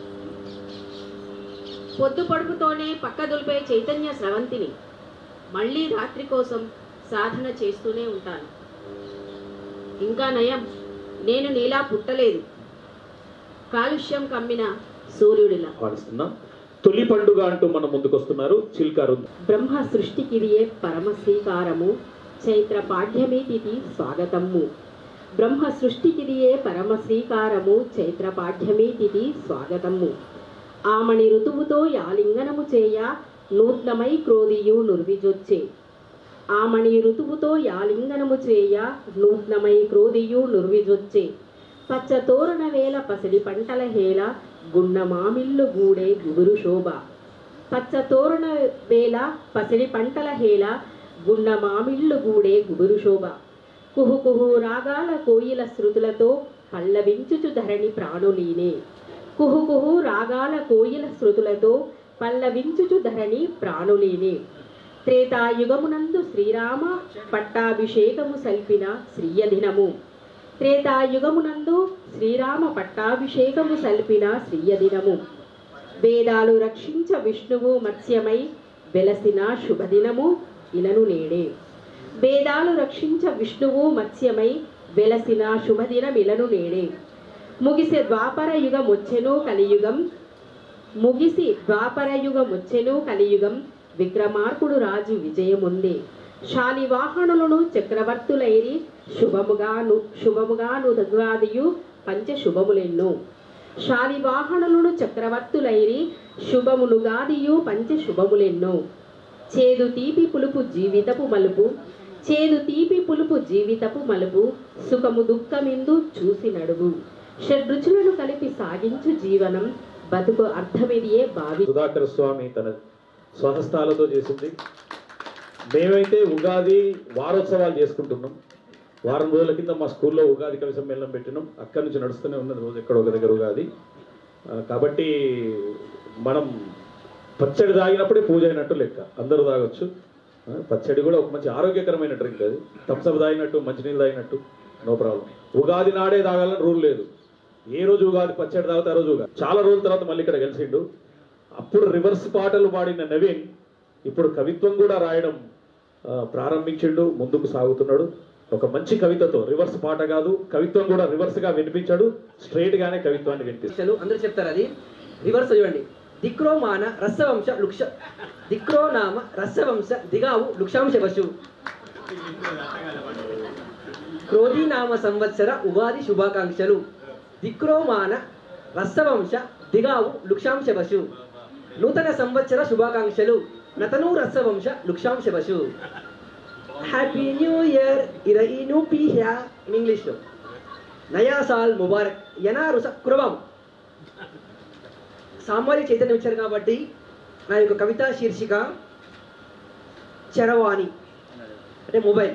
పొద్దు పొడుపుతోనే పక్క దులిపే చైతన్య స్రవంతిని మళ్ళీ రాత్రి కోసం సాధన చేస్తూనే ఉంటాను ఇంకా నయం నేను నీలా పుట్టలేదు కాలుష్యం కమ్మిన సూర్యుడిలా పాటిస్తున్నాం తొలి పండుగ అంటూ మనం ముందుకొస్తున్నారు చిల్కారు బ్రహ్మ సృష్టికిదియే పరమ శ్రీకారము చైత్ర పాఠ్యమే తిథి స్వాగతము బ్రహ్మ సృష్టికిదియే పరమ శ్రీకారము చైత్ర పాఠ్యమే తిథి స్వాగతము ఆమణి ఋతువుతో యాలింగనము చేయ నూత్నమై క్రోధియు నుర్విజొచ్చే ఆమణి ఋతువుతో యాలింగనము చేయ నూత్నమై క్రోధియు నుర్విజొచ్చే పచ్చ తోరణ వేల పసిడి పంటల హేళ గున్న మామిల్లు గూడే గుగురు శోభ పచ్చ తోరణ వేల పసిడి పంటల హేళ గున్న మామిళ్ళు గూడే గుబురు శోభ కుహు కుహు రాగాల కోయిల శృతులతో పల్లవించుచు ధరణి ప్రాణులీనే కుహు కుహు రాగాల కోయిల శృతులతో పల్లవించుచు ధరణి ప్రాణులీనే త్రేతాయుగమునందు శ్రీరామ పట్టాభిషేకము సల్పిన శ్రీయదినము త్రేతాయుగమునందు శ్రీరామ పట్టాభిషేకము సల్పిన శ్రీయదినము వేదాలు రక్షించ విష్ణువు మత్స్యమై వెలసిన శుభదినము ఇలను నేడే వేదాలు రక్షించ విష్ణువు మత్స్యమై వెలసిన శుభదినం ఇలను నేడే ముగిసే ద్వాపర యుగమొచ్చెను కలియుగం ముగిసి ద్వాపర యుగమొచ్చెను కలియుగం విక్రమార్కుడు రాజు విజయముందే శాలివాహనులను చక్రవర్తులైరి శుభముగాను శుభముగాను దగ్వాదియు పంచ శుభములెన్నో శాలివాహనులను చక్రవర్తులైరి శుభములుగాదియు పంచ శుభములెన్నో చేదు తీపి పులుపు జీవితపు మలుపు చేదు తీపి పులుపు జీవితపు మలుపు సుఖము దుఃఖమిందు చూసి నడువు షడ్రుచులను కలిపి సాగించు జీవనం బతుకు అర్థమిదియే భావి సుధాకర్ స్వామి తన స్వహస్తాలతో చేసింది మేమైతే ఉగాది వారోత్సవాలు చేసుకుంటున్నాం వారం రోజుల కింద మా స్కూల్లో ఉగాది కవి సమ్మేళనం పెట్టినాం అక్కడి నుంచి నడుస్తూనే ఉన్నది రోజు ఎక్కడ ఒక దగ్గర ఉగాది ఆ, కాబట్టి మనం పచ్చడి తాగినప్పుడే పూజ అయినట్టు లెక్క అందరూ తాగొచ్చు ఆ, పచ్చడి కూడా ఒక మంచి ఆరోగ్యకరమైన డ్రింక్ అది థమ్స్అప్ తాగినట్టు మంచినీళ్ళు తాగినట్టు నో ప్రాబ్లం ఉగాది నాడే తాగాలని రూల్ లేదు ఏ రోజు ఉగాది పచ్చడి తాగితే ఆ రోజు ఉగాది చాలా రోజుల తర్వాత మళ్ళీ ఇక్కడ కలిసిండు అప్పుడు రివర్స్ పాటలు పాడిన నవీన్ ఇప్పుడు కవిత్వం కూడా రాయడం ఆ, ప్రారంభించిండు ముందుకు సాగుతున్నాడు ఒక మంచి కవితతో రివర్స్ పాట కాదు కవిత్వం కూడా రివర్స్ గా వినిపించాడు స్ట్రైట్ గానే కవిత్వాన్ని వినిపిస్తాడు అందరూ చెప్తారు అది రివర్స్ చూడండి దిక్రో మాన రసవంశ లుక్ష దిక్రో నామ రసవంశ దిగావు లుక్షాంశ వశు క్రోధి నామ సంవత్సర ఉగాది శుభాకాంక్షలు దిక్రో మాన రసవంశ దిగావు లుక్షాంశ వశు నూతన సంవత్సర శుభాకాంక్షలు నతను రసవంశ లుక్షాంశ వశు హ్యాపీ న్యూ ఇయర్ ఇరఈను పీహ్యా ఇన్ ఇంగ్లీష్లో నయా సాల్ ముబారక్ యనా రుస కురవం సామాజిక చైతన్యం ఇచ్చారు కాబట్టి నా యొక్క కవితా శీర్షిక చరవాణి అంటే మొబైల్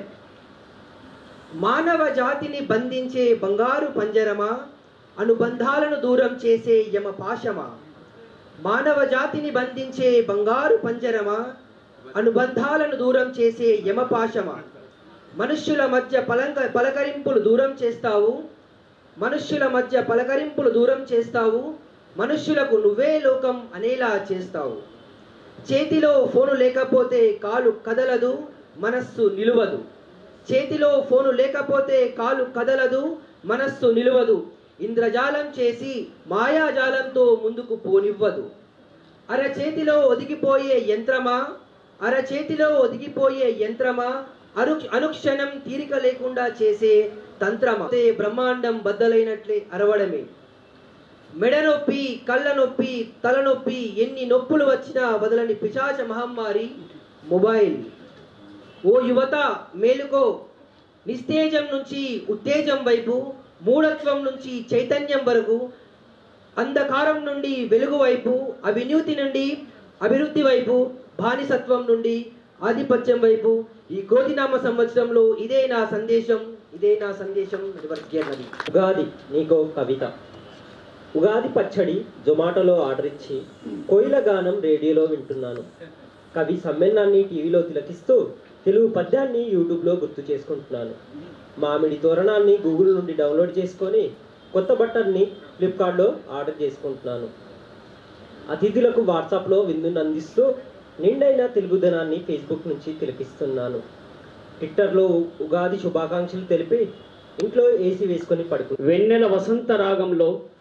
మానవ జాతిని బంధించే బంగారు పంజరమా అనుబంధాలను దూరం చేసే యమ పాశమా మానవ జాతిని బంధించే బంగారు పంజరమా అనుబంధాలను దూరం చేసే యమపాశమా మనుష్యుల మధ్య పలంక పలకరింపులు దూరం చేస్తావు మనుష్యుల మధ్య పలకరింపులు దూరం చేస్తావు మనుష్యులకు నువ్వే లోకం అనేలా చేస్తావు చేతిలో ఫోను లేకపోతే కాలు కదలదు మనస్సు నిలువదు చేతిలో ఫోను లేకపోతే కాలు కదలదు మనస్సు నిలువదు ఇంద్రజాలం చేసి మాయాజాలంతో ముందుకు పోనివ్వదు అరచేతిలో ఒదిగిపోయే యంత్రమా అరచేతిలో ఒదిగిపోయే యంత్రమా అరు అనుక్షణం తీరిక లేకుండా చేసే తంత్రమా అదే బ్రహ్మాండం బద్దలైనట్లే అరవడమే మెడ నొప్పి కళ్ళ నొప్పి తలనొప్పి ఎన్ని నొప్పులు వచ్చినా వదలని పిశాచ మహమ్మారి మొబైల్ ఓ యువత మేలుకో నిస్తేజం నుంచి ఉత్తేజం వైపు మూఢత్వం నుంచి చైతన్యం వరకు అంధకారం నుండి వెలుగు వైపు అవినీతి నుండి అభివృద్ధి వైపు బానిసత్వం నుండి ఆధిపత్యం వైపు ఈ క్రోధినామ సంవత్సరంలో ఇదే నా సందేశం ఇదే నా సందేశం రివర్స్ గేర్ నది ఉగాది నీకో కవిత ఉగాది పచ్చడి జొమాటోలో ఆర్డర్ ఇచ్చి కోయిల గానం రేడియోలో వింటున్నాను కవి సమ్మేళనాన్ని టీవీలో తిలకిస్తూ తెలుగు పద్యాన్ని యూట్యూబ్లో గుర్తు చేసుకుంటున్నాను మామిడి తోరణాన్ని గూగుల్ నుండి డౌన్లోడ్ చేసుకొని కొత్త బట్టర్ని ఫ్లిప్కార్ట్లో ఆర్డర్ చేసుకుంటున్నాను అతిథులకు వాట్సాప్లో విందును అందిస్తూ నిండైన తెలుగుదనాన్ని ఫేస్బుక్ నుంచి తిలకిస్తున్నాను ట్విట్టర్లో ఉగాది శుభాకాంక్షలు తెలిపి ఇంట్లో ఏసీ వేసుకొని పడుకు వెన్నెల వసంత రాగంలో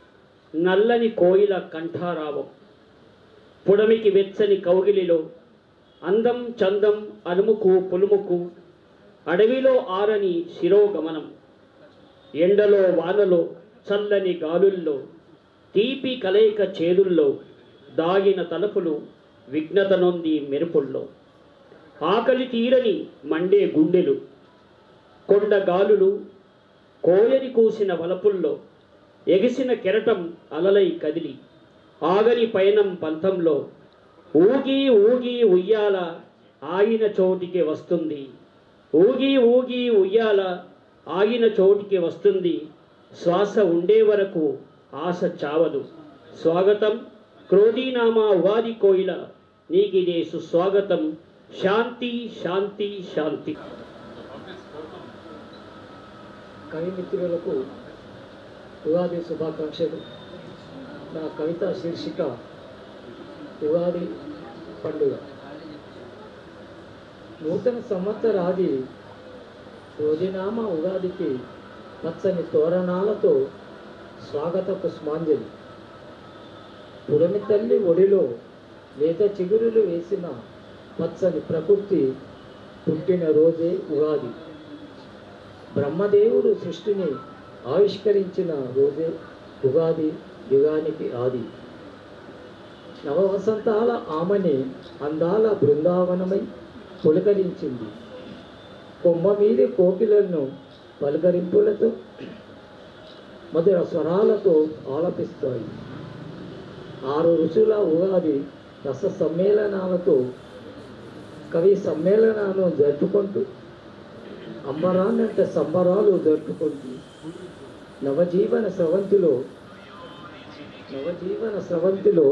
నల్లని కోయిల కంఠారావం పుడమికి వెచ్చని కౌగిలిలో అందం చందం అలుముకు పులుముకు అడవిలో ఆరని శిరోగమనం ఎండలో వానలో చల్లని గాలుల్లో తీపి కలయిక చేదుల్లో దాగిన తలుపులు విఘ్నత నొంది మెరుపుల్లో ఆకలి తీరని మండే గుండెలు కొండ గాలులు కోయని కూసిన వలపుల్లో ఎగిసిన కెరటం అలలై కదిలి ఆగని పయనం పంతంలో ఊగి ఊగి ఉయ్యాల ఆగిన చోటికి వస్తుంది ఊగి ఊగి ఉయ్యాల ఆగిన చోటికి వస్తుంది శ్వాస ఉండే వరకు ఆశ చావదు స్వాగతం క్రోధీనామా ఉగాది కోయిల నీకిదే సుస్వాగతం శాంతి శాంతి శాంతి కవి మిత్రులకు ఉగాది శుభాకాంక్షలు నా కవిత శీర్షిక ఉగాది పండుగ నూతన సంవత్సరాది రోజునామ ఉగాదికి పచ్చని తోరణాలతో స్వాగత పుష్పాంజలి పురమి తల్లి ఒడిలో లేత చిగురులు వేసిన పచ్చని ప్రకృతి పుట్టిన రోజే ఉగాది బ్రహ్మదేవుడు సృష్టిని ఆవిష్కరించిన రోజే ఉగాది యుగానికి ఆది నవవసంతాల ఆమని అందాల బృందావనమై పులకరించింది కొమ్మ మీది కోకిలను పలకరింపులతో మధుర స్వరాలతో ఆలపిస్తాయి ఆరు రుచుల ఉగాది రస సమ్మేళనాలతో కవి సమ్మేళనాలను జరుపుకుంటూ అంబరాన్నంత సంబరాలు జరుపుకుంటూ నవజీవన స్రవంతిలో నవజీవన స్రవంతిలో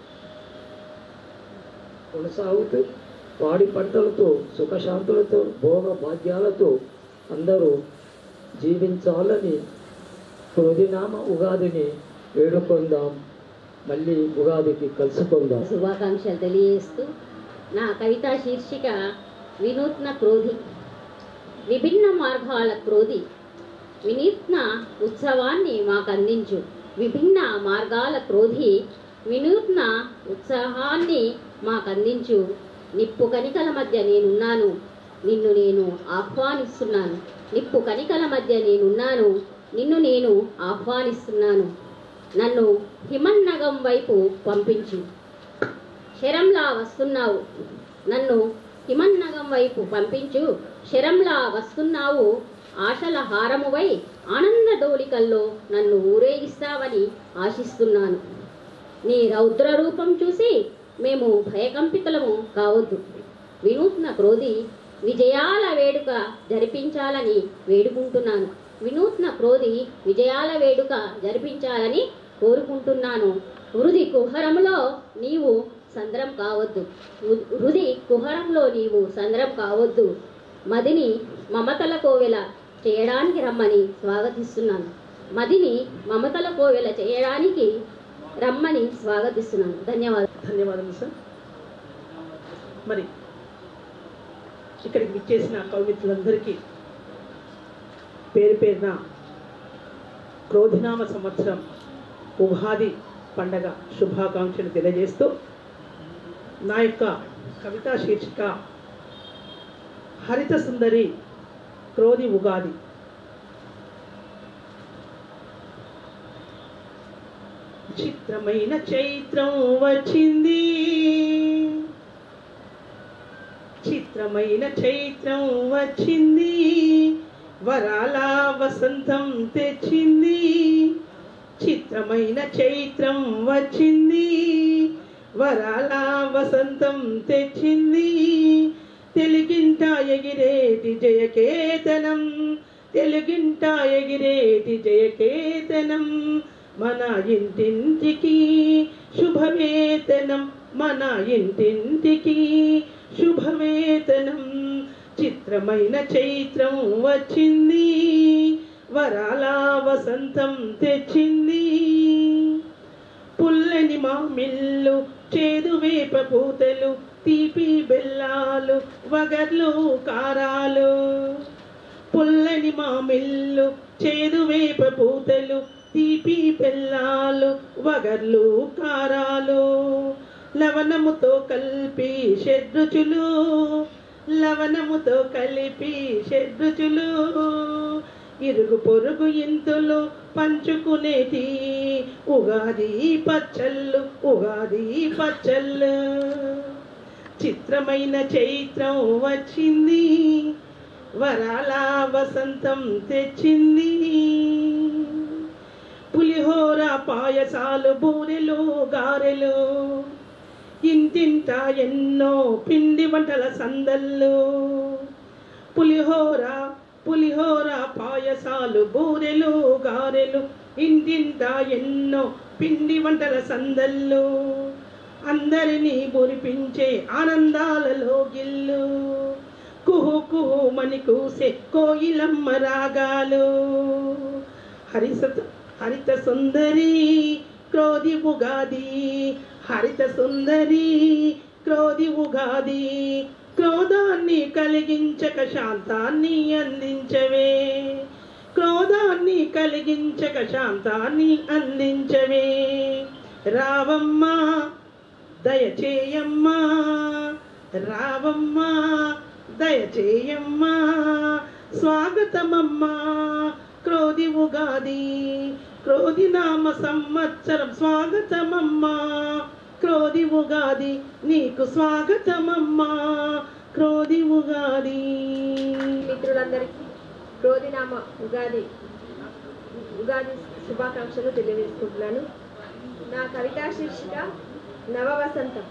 కొనసాగుతూ పాడి పంటలతో సుఖశాంతులతో భోగ భాగ్యాలతో అందరూ జీవించాలని హృదినామ ఉగాదిని వేడుకొందాం మళ్ళీ ఉగాదికి కలుసుకుందాం శుభాకాంక్షలు తెలియజేస్తూ నా కవితా శీర్షిక వినూత్న క్రోధి విభిన్న మార్గాల క్రోధి వినూత్న ఉత్సవాన్ని మాకు అందించు విభిన్న మార్గాల క్రోధి వినూత్న ఉత్సాహాన్ని మాకు అందించు నిప్పు కనికల మధ్య నేనున్నాను నిన్ను నేను ఆహ్వానిస్తున్నాను నిప్పు కనికల మధ్య నేనున్నాను నిన్ను నేను ఆహ్వానిస్తున్నాను నన్ను హిమన్నగం వైపు పంపించు శరంలా వస్తున్నావు నన్ను హిమన్నగం వైపు పంపించు శరంలా వస్తున్నావు ఆశల హారమువై ఆనంద డోలికల్లో నన్ను ఊరేగిస్తావని ఆశిస్తున్నాను నీ రౌద్ర రూపం చూసి మేము భయకంపితులము కావద్దు వినూత్న క్రోధి విజయాల వేడుక జరిపించాలని వేడుకుంటున్నాను వినూత్న క్రోధి విజయాల వేడుక జరిపించాలని కోరుకుంటున్నాను వృధి కుహరంలో నీవు సంద్రం కావద్దు వృ- వృధి కుహరంలో నీవు సంద్రం కావద్దు మదిని మమతల కోవెల చేయడానికి రమ్మని స్వాగతిస్తున్నాను మదిని మమతల కోవెల చేయడానికి రమ్మని స్వాగతిస్తున్నాను ధన్యవాదాలు ధన్యవాదాలు సార్ మరి ఇక్కడికి విచ్చేసిన కవిమిత్రులందరికీ పేరు పేరున క్రోధినామ సంవత్సరం ఉగాది పండగ శుభాకాంక్షలు తెలియజేస్తూ నా యొక్క కవితా శీర్షిక హరిత సుందరి క్రోధి ఉగాది చిత్రమైన చైత్రం వచ్చింది చిత్రమైన చైత్రం వచ్చింది వరాల వసంతం తెచ్చింది చిత్రమైన చైత్రం వచ్చింది వరాల వసంతం తెచ్చింది తెలుగింట ఎగిరేటి జయకేతనం తెలుగింట ఎగిరేటి జయకేతనం మన ఇంటింటికి శుభవేతనం మన ఇంటింటికి శుభవేతనం చిత్రమైన చైత్రం వచ్చింది వరాల వసంతం తెచ్చింది పుల్లని మామిళ్ళు చేదు వేప పూతలు తీపి బెల్లాలు వగర్లు కారాలు పుల్లని మామిళ్ళు చేదు వేప పూతలు తీపి బెల్లాలు వగర్లు కారాలు లవణముతో కలిపి షడ్రుచులు లవణముతో కలిపి షడ్రుచులు ఇరుగు పొరుగు ఇంతులు పంచుకునేటి ఉగాది పచ్చళ్ళు ఉగాది పచ్చళ్ళు చిత్రమైన చైత్రం వచ్చింది వరాల వసంతం తెచ్చింది పులిహోర పాయసాలు బూరెలు గారెలు ఇంటింట ఎన్నో పిండి వంటల సందళ్ళు పులిహోర పులిహోర పాయసాలు బూరెలు గారెలు ఇంటింట ఎన్నో పిండి వంటల సందళ్ళు అందరినీ మురిపించే ఆనందాలలో గిల్లు కుహు కుహు మని కూసే కోయిలమ్మ రాగాలు హరిత హరిత సుందరి క్రోధి ఉగాది హరిత సుందరి క్రోధి ఉగాది క్రోధాన్ని కలిగించక శాంతాన్ని అందించవే క్రోధాన్ని కలిగించక శాంతాన్ని అందించవే రావమ్మా దయచేయమ్మా రావమ్మా దయచేయమ్మా స్వాగతమమ్మా క్రోధి ఉగాది క్రోధి నామ సంవత్సరం స్వాగతమమ్మా క్రోధి ఉగాది నీకు స్వాగతమమ్మా క్రోధి ఉగాది మిత్రులందరికీ క్రోధినామ ఉగాది ఉగాది శుభాకాంక్షలు తెలియజేసుకుంటున్నాను నా కవితా శీర్షిక నవవసంతం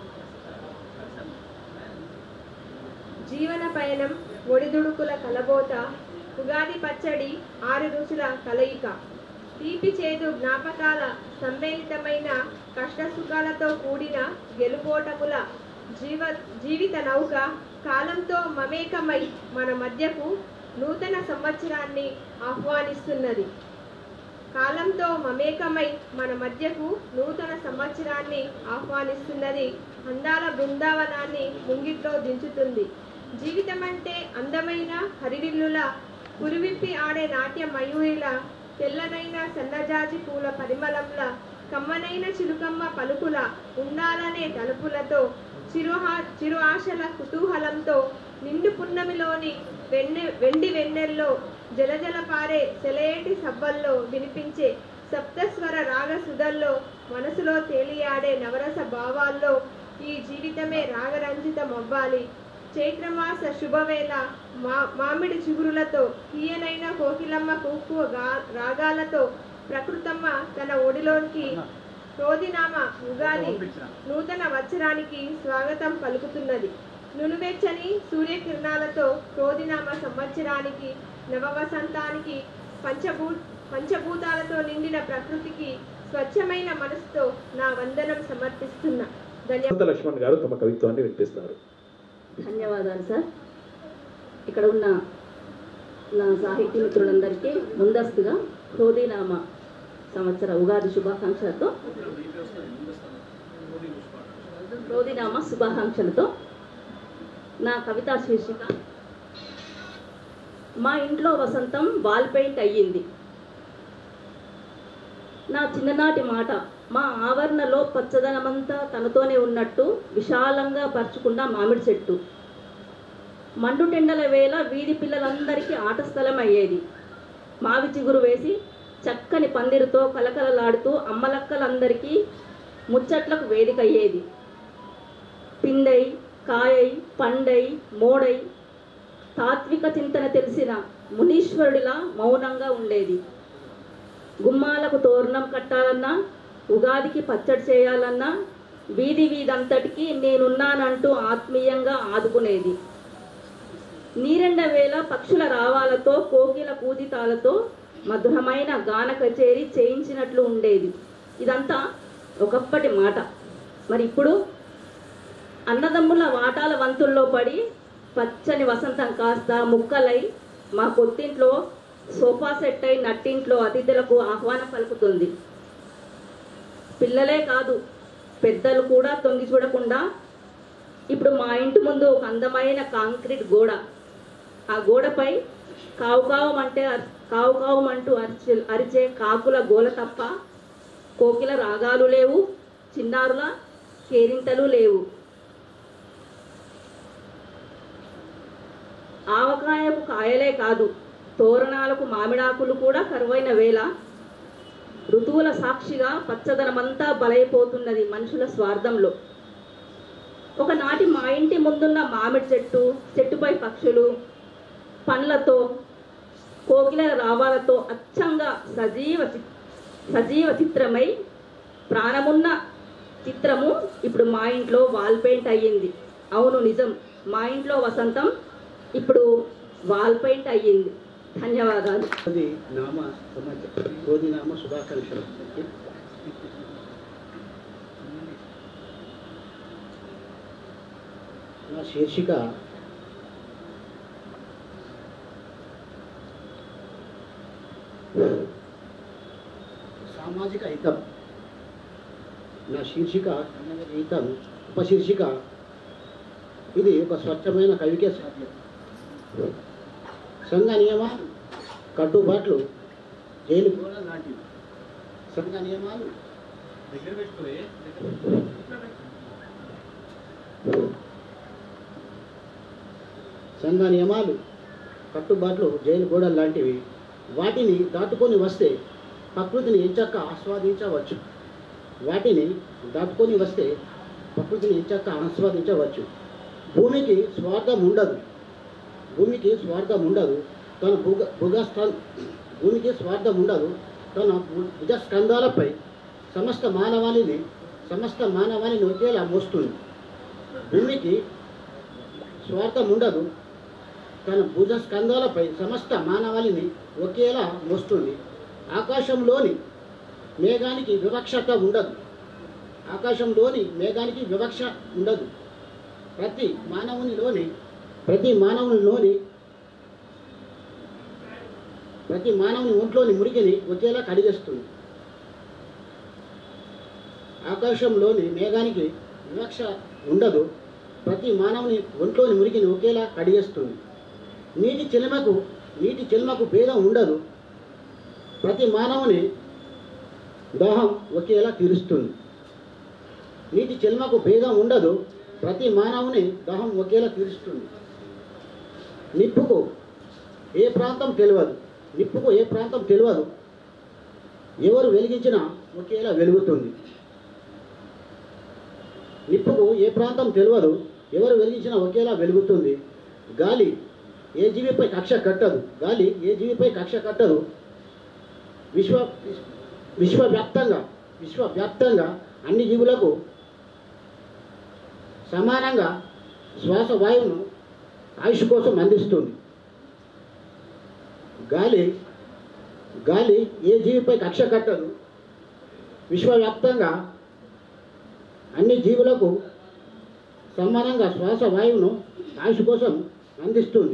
జీవన పయనం ఒడిదుడుకుల కలబోత ఉగాది పచ్చడి ఆరు రుచుల కలయిక తీపి చేదు జ్ఞాపకాల సమ్మేళితమైన కష్టసుఖాలతో కూడిన గెలుపోటముల జీవ జీవిత నౌక కాలంతో మమేకమై మన మధ్యకు నూతన సంవత్సరాన్ని ఆహ్వానిస్తున్నది కాలంతో మమేకమై మన మధ్యకు నూతన సంవత్సరాన్ని ఆహ్వానిస్తున్నది అందాల బృందావనాన్ని ముంగిట్లో దించుతుంది జీవితం అంటే అందమైన హరివిల్లుల పురివిప్పి ఆడే నాట్య మయూరిల తెల్లనైన సన్నజాజి పూల పరిమళంల కమ్మనైన చిలుకమ్మ పలుకుల ఉండాలనే తలుపులతో చిరుహా చిరు ఆశల కుతూహలంతో నిండు పున్నమిలోని వెన్నె వెండి వెన్నెల్లో జలజల పారే సెలయేటి సబ్బల్లో వినిపించే సప్తస్వర రాగ సుధల్లో మనసులో తేలియాడే నవరస భావాల్లో ఈ జీవితమే రాగరంజితం అవ్వాలి చైత్రమాస శుభవేళ మా మామిడి చిగురులతో తీయనైన కోకిలమ్మ కూకువ గా రాగాలతో ప్రకృతమ్మ తన ఒడిలోనికి క్రోధినామ ఉగాది నూతన వత్సరానికి స్వాగతం పలుకుతున్నది నునువెచ్చని సూర్యకిరణాలతో క్రోధినామ సంవత్సరానికి నవవసంతానికి పంచభూ పంచభూతాలతో నిండిన ప్రకృతికి స్వచ్ఛమైన మనసుతో నా వందనం సమర్పిస్తున్నా ధన్యవాదాలు వసంత లక్ష్మణ్ గారు తమ కవిత్వాన్ని వినిపిస్తారు ధన్యవాదాలు సార్ ఇక్కడ ఉన్న నా సాహిత్య మిత్రులందరికీ ముందస్తుగా క్రోధీనామ సంవత్సర ఉగాది శుభాకాంక్షలతో క్రోధీనామ శుభాకాంక్షలతో నా కవితా శీర్షిక మా ఇంట్లో వసంతం వాల్ పెయింట్ అయ్యింది నా చిన్ననాటి మాట మా ఆవరణలో పచ్చదనమంతా తనతోనే ఉన్నట్టు విశాలంగా పరుచుకున్న మామిడి చెట్టు మండుటెండల వేళ వీధి పిల్లలందరికీ ఆట స్థలం అయ్యేది మావి చిగురు వేసి చక్కని పందిరితో కలకలలాడుతూ అమ్మలక్కలందరికీ ముచ్చట్లకు వేదిక అయ్యేది పిండై కాయై పండై మోడై తాత్విక చింతన తెలిసిన మునీశ్వరుడిలా మౌనంగా ఉండేది గుమ్మాలకు తోరణం కట్టాలన్నా ఉగాదికి పచ్చడి చేయాలన్నా వీధి వీధంతటికి నేనున్నానంటూ ఆత్మీయంగా ఆదుకునేది నీరెండ వేళ పక్షుల రావాలతో కోకిల కూజితాలతో మధురమైన గాన కచేరీ చేయించినట్లు ఉండేది ఇదంతా ఒకప్పటి మాట మరి ఇప్పుడు అన్నదమ్ముల వాటాల వంతుల్లో పడి పచ్చని వసంతం కాస్త ముక్కలై మా కొత్తింట్లో సోఫా సెట్ అయి నట్టింట్లో అతిథులకు ఆహ్వానం పలుకుతుంది పిల్లలే కాదు పెద్దలు కూడా తొంగి చూడకుండా ఇప్పుడు మా ఇంటి ముందు ఒక అందమైన కాంక్రీట్ గోడ ఆ గోడపై కావు కావమంటే అర్- కావు కావమంటూ అరిచే అరిచే కాకుల గోల తప్ప కోకిల రాగాలు లేవు చిన్నారుల కేరింతలు లేవు ఆవకాయకు కాయలే కాదు తోరణాలకు మామిడాకులు కూడా కరువైన వేళ ఋతువుల సాక్షిగా పచ్చదనమంతా బలైపోతున్నది మనుషుల స్వార్థంలో ఒకనాటి మా ఇంటి ముందున్న మామిడి చెట్టు చెట్టుపై పక్షులు పండ్లతో కోకిల రావాలతో అచ్చంగా సజీవ చి- సజీవ చిత్రమై ప్రాణమున్న చిత్రము ఇప్పుడు మా ఇంట్లో వాల్ పెయింట్ అయ్యింది అవును నిజం మా ఇంట్లో వసంతం ఇప్పుడు వాల్ పెయింట్ అయ్యింది ధన్యవాదాలు అది నామ సమాజ కోది నామ శుభాకాంక్షలు నా శీర్షిక సామాజిక హితం నా శీర్షిక సామాజిక హితం ఉపశీర్షిక ఇది ఒక స్వచ్ఛమైన కవికే సాధ్యం సంఘ నియమాలు కట్టుబాట్లు జైలు గోడ లాంటివి సంఘ నియమాలు దగ్గర పెట్టుకోవే సంఘ నియమాలు కట్టుబాట్లు జైలు గోడలు లాంటివి వాటిని దాటుకొని వస్తే ప్రకృతిని ఎంచక్క ఆస్వాదించవచ్చు వాటిని దాటుకొని వస్తే ప్రకృతిని ఎంచక్క ఆస్వాదించవచ్చు భూమికి స్వార్థం ఉండదు భూమికి స్వార్థం ఉండదు తన భుగ భుగస్థ భూమికి స్వార్థం ఉండదు తన భు- భుజస్కంధాలపై సమస్త మానవాళిని సమస్త మానవాళిని ఒకేలా మోస్తుంది భూమికి స్వార్థం ఉండదు తన భుజ స్కంధాలపై సమస్త మానవాళిని ఒకేలా మోస్తుంది ఆకాశంలోని మేఘానికి వివక్షత ఉండదు ఆకాశంలోని మేఘానికి వివక్ష ఉండదు ప్రతి మానవునిలోని ప్రతి మానవునిలోని ప్రతి మానవుని ఒంట్లోని మురికిని ఒకేలా కడిగేస్తుంది ఆకాశంలోని మేఘానికి వివక్ష ఉండదు ప్రతి మానవుని ఒంట్లోని మురికిని ఒకేలా కడిగేస్తుంది నీటి చిలమకు నీటి చిలమకు భేదం ఉండదు ప్రతి మానవుని దాహం ఒకేలా తీరుస్తుంది నీటి చిల్మకు భేదం ఉండదు ప్రతి మానవుని దాహం ఒకేలా తీరుస్తుంది నిప్పుకు ఏ ప్రాంతం తెలియదు నిప్పుకు ఏ ప్రాంతం తెలియదు ఎవరు వెలిగించినా ఒకేలా వెలుగుతుంది నిప్పుకు ఏ ప్రాంతం తెలియదు ఎవరు వెలిగించినా ఒకేలా వెలుగుతుంది గాలి ఏ జీవిపై కక్ష కట్టదు గాలి ఏ జీవిపై కక్ష కట్టదు విశ్వ విశ్వవ్యాప్తంగా విశ్వవ్యాప్తంగా అన్ని జీవులకు సమానంగా శ్వాస వాయువును ఆయుష్ కోసం అందిస్తుంది గాలి గాలి ఏ జీవిపై కక్ష కట్టదు విశ్వవ్యాప్తంగా అన్ని జీవులకు సమానంగా శ్వాస వాయువును ఆయుష్ కోసం అందిస్తుంది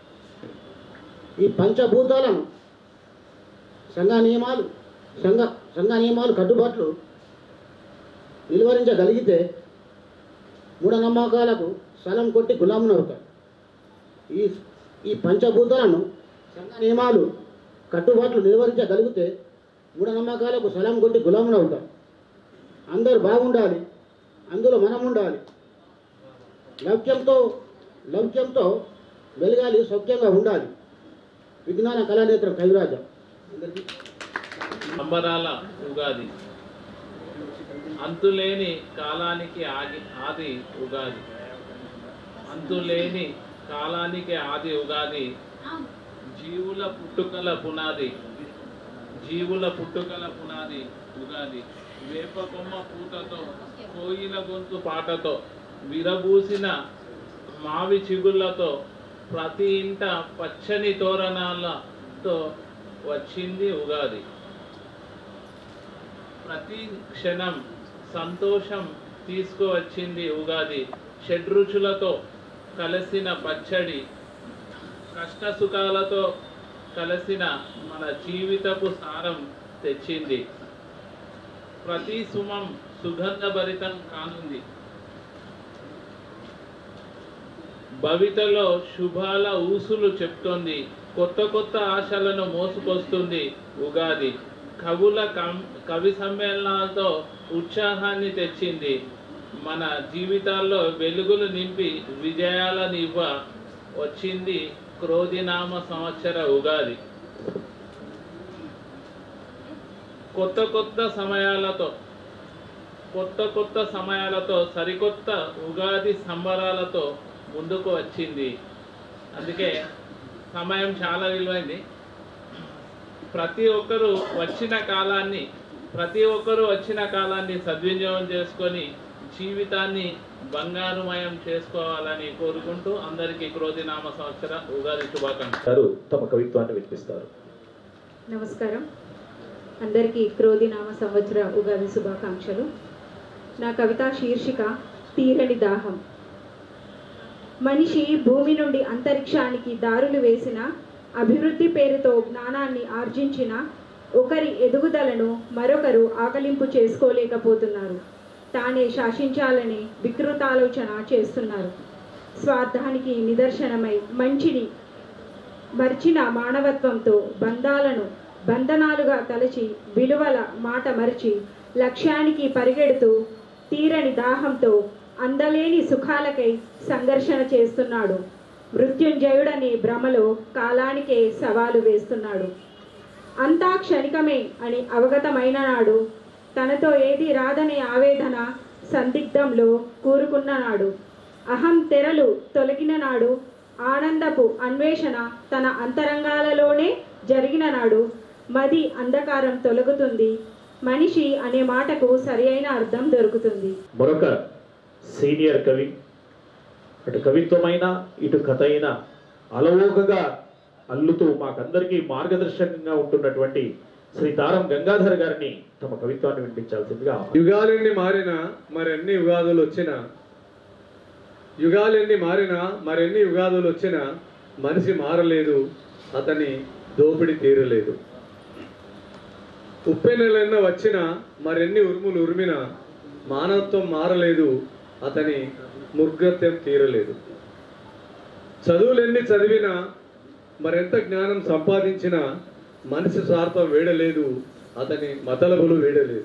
ఈ పంచభూతాలను సంఘ నియమాలు సంఘ సంఘ నియమాలు కట్టుబాట్లు నిలువరించగలిగితే మూఢనమ్మకాలకు స్థలం కొట్టి గులాములు అవుతారు ఈ ఈ పంచభూతాలను సంఘ నియమాలు కట్టుబాట్లు నిలువరించగలిగితే మూఢనమ్మకాలకు స్థలం కొట్టి గులాములు అవుతారు అందరూ బాగుండాలి అందులో మనం ఉండాలి లౌక్యంతో లౌక్యంతో వెలగాలి సౌఖ్యంగా ఉండాలి విజ్ఞాన కళానేత్రం కవిరాజ అందరికీ సంబరాల ఉగాది అంతులేని కాలానికి ఆగి ఆది ఉగాది అంతులేని కాలానికి ఆది ఉగాది జీవుల పుట్టుకల పునాది జీవుల పుట్టుకల పునాది ఉగాది వేప కొమ్మ పూతతో కోయిల గొంతు పాటతో విరబూసిన మావి చిగుళ్ళతో ప్రతి ఇంట పచ్చని తోరణాలతో వచ్చింది ఉగాది ప్రతి క్షణం సంతోషం తీసుకువచ్చింది ఉగాది షడ్రుచులతో కలిసిన పచ్చడి కష్ట సుఖాలతో కలిసిన మన జీవితపు సారం తెచ్చింది ప్రతి సుమం సుగంధభరితం కానుంది భవితలో శుభాల ఊసులు చెప్తోంది కొత్త కొత్త ఆశలను మోసుకొస్తుంది ఉగాది కవుల కం- కవి సమ్మేళనాలతో ఉత్సాహాన్ని తెచ్చింది మన జీవితాల్లో వెలుగులు నింపి విజయాలను ఇవ్వ వచ్చింది క్రోధినామ సంవత్సర ఉగాది కొత్త కొత్త సమయాలతో కొత్త కొత్త సమయాలతో సరికొత్త ఉగాది సంబరాలతో ముందుకు వచ్చింది అందుకే సమయం చాలా విలువైంది ప్రతి ఒక్కరూ వచ్చిన కాలాన్ని ప్రతి ఒక్కరూ వచ్చిన కాలాన్ని సద్వినియోగం చేసుకొని జీవితాన్ని బంగారుమయం చేసుకోవాలని కోరుకుంటూ అందరికీ క్రోధినామ సంవత్సర ఉగాది శుభాకాంక్షలు గారు తమ కవిత్వాన్ని వినిపిస్తారు నమస్కారం అందరికీ క్రోధినామ సంవత్సర ఉగాది శుభాకాంక్షలు నా కవిత శీర్షిక తీరని దాహం మనిషి భూమి నుండి అంతరిక్షానికి దారులు వేసిన అభివృద్ధి పేరుతో జ్ఞానాన్ని ఆర్జించిన ఒకరి ఎదుగుదలను మరొకరు ఆకలింపు చేసుకోలేకపోతున్నారు తానే శాసించాలని వికృతాలోచన చేస్తున్నారు స్వార్థానికి నిదర్శనమై మంచిని మర్చిన మానవత్వంతో బంధాలను బంధనాలుగా తలచి విలువల మాట మరిచి లక్ష్యానికి పరిగెడుతూ తీరని దాహంతో అందలేని సుఖాలకై సంఘర్షణ చేస్తున్నాడు మృత్యుంజయుడనే భ్రమలో కాలానికే సవాలు వేస్తున్నాడు అంతా క్షణికమే అని అవగతమైన నాడు తనతో ఏది రాదనే ఆవేదన సందిగ్ధంలో కూరుకున్న నాడు అహం తెరలు తొలగిన నాడు ఆనందపు అన్వేషణ తన అంతరంగాలలోనే జరిగిన నాడు మది అంధకారం తొలగుతుంది మనిషి అనే మాటకు సరి అయిన అర్థం దొరుకుతుంది మరొక సీనియర్ కవి అటు కవిత్వమైన ఇటు కథ అయిన అలవోకగా అల్లుతూ మాకందరికీ మార్గదర్శకంగా ఉంటున్నటువంటి శ్రీ తారం గంగాధర్ గారిని తమ కవిత్వాన్ని వినిపించాల్సిందిగా యుగాలెన్ని మారినా మరెన్ని యుగాదులు వచ్చినా యుగాలెన్ని మారినా మరెన్ని యుగాదులు వచ్చినా మనిషి మారలేదు అతని దోపిడి తీరలేదు ఉప్పెనెలెన్న వచ్చినా మరెన్ని ఉరుములు ఉరిమినా మానవత్వం మారలేదు అతని ముర్గత్యం తీరలేదు చదువులెన్ని చదివినా మరెంత జ్ఞానం సంపాదించినా మనిషి స్వార్థం వేడలేదు అతని మతలబులు వేడలేదు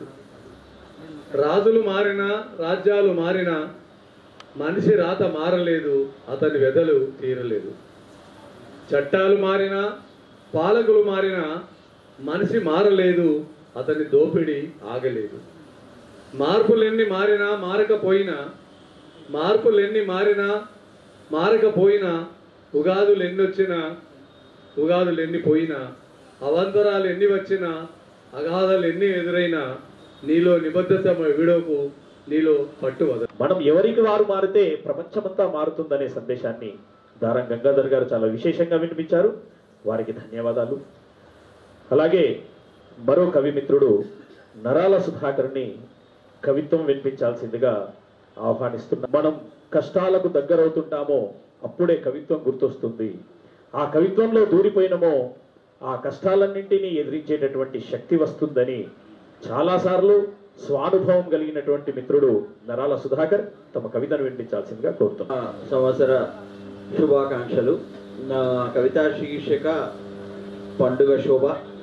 రాజులు మారినా రాజ్యాలు మారినా మనిషి రాత మారలేదు అతని వెదలు తీరలేదు చట్టాలు మారినా పాలకులు మారినా మనిషి మారలేదు అతని దోపిడి ఆగలేదు మార్పులెన్ని మారినా మారకపోయినా మార్పులెన్ని మారినా మారకపోయినా ఉగాదులు ఎన్ని వచ్చినా ఉగాదులు ఎన్ని పోయినా అవంతరాలు ఎన్ని వచ్చినా అగాధాలు ఎన్ని ఎదురైనా నీలో నిబద్ధత విడోకు నీలో పట్టు వదలు మనం ఎవరికి వారు మారితే ప్రపంచమంతా మారుతుందనే సందేశాన్ని దారం గంగాధర్ గారు చాలా విశేషంగా వినిపించారు వారికి ధన్యవాదాలు అలాగే మరో కవి మిత్రుడు నరాల సుధాకర్ని కవిత్వం వినిపించాల్సిందిగా ఆహ్వానిస్తున్నాం మనం కష్టాలకు దగ్గరవుతుంటామో అప్పుడే కవిత్వం గుర్తొస్తుంది ఆ కవిత్వంలో దూరిపోయినమో ఆ కష్టాలన్నింటినీ ఎదిరించేటటువంటి శక్తి వస్తుందని చాలాసార్లు స్వానుభవం కలిగినటువంటి మిత్రుడు నరాల సుధాకర్ తమ కవితను వినిపించాల్సిందిగా కోరుతున్నాం సంవత్సర శుభాకాంక్షలు నా కవితా శీర్షిక పండుగ శోభ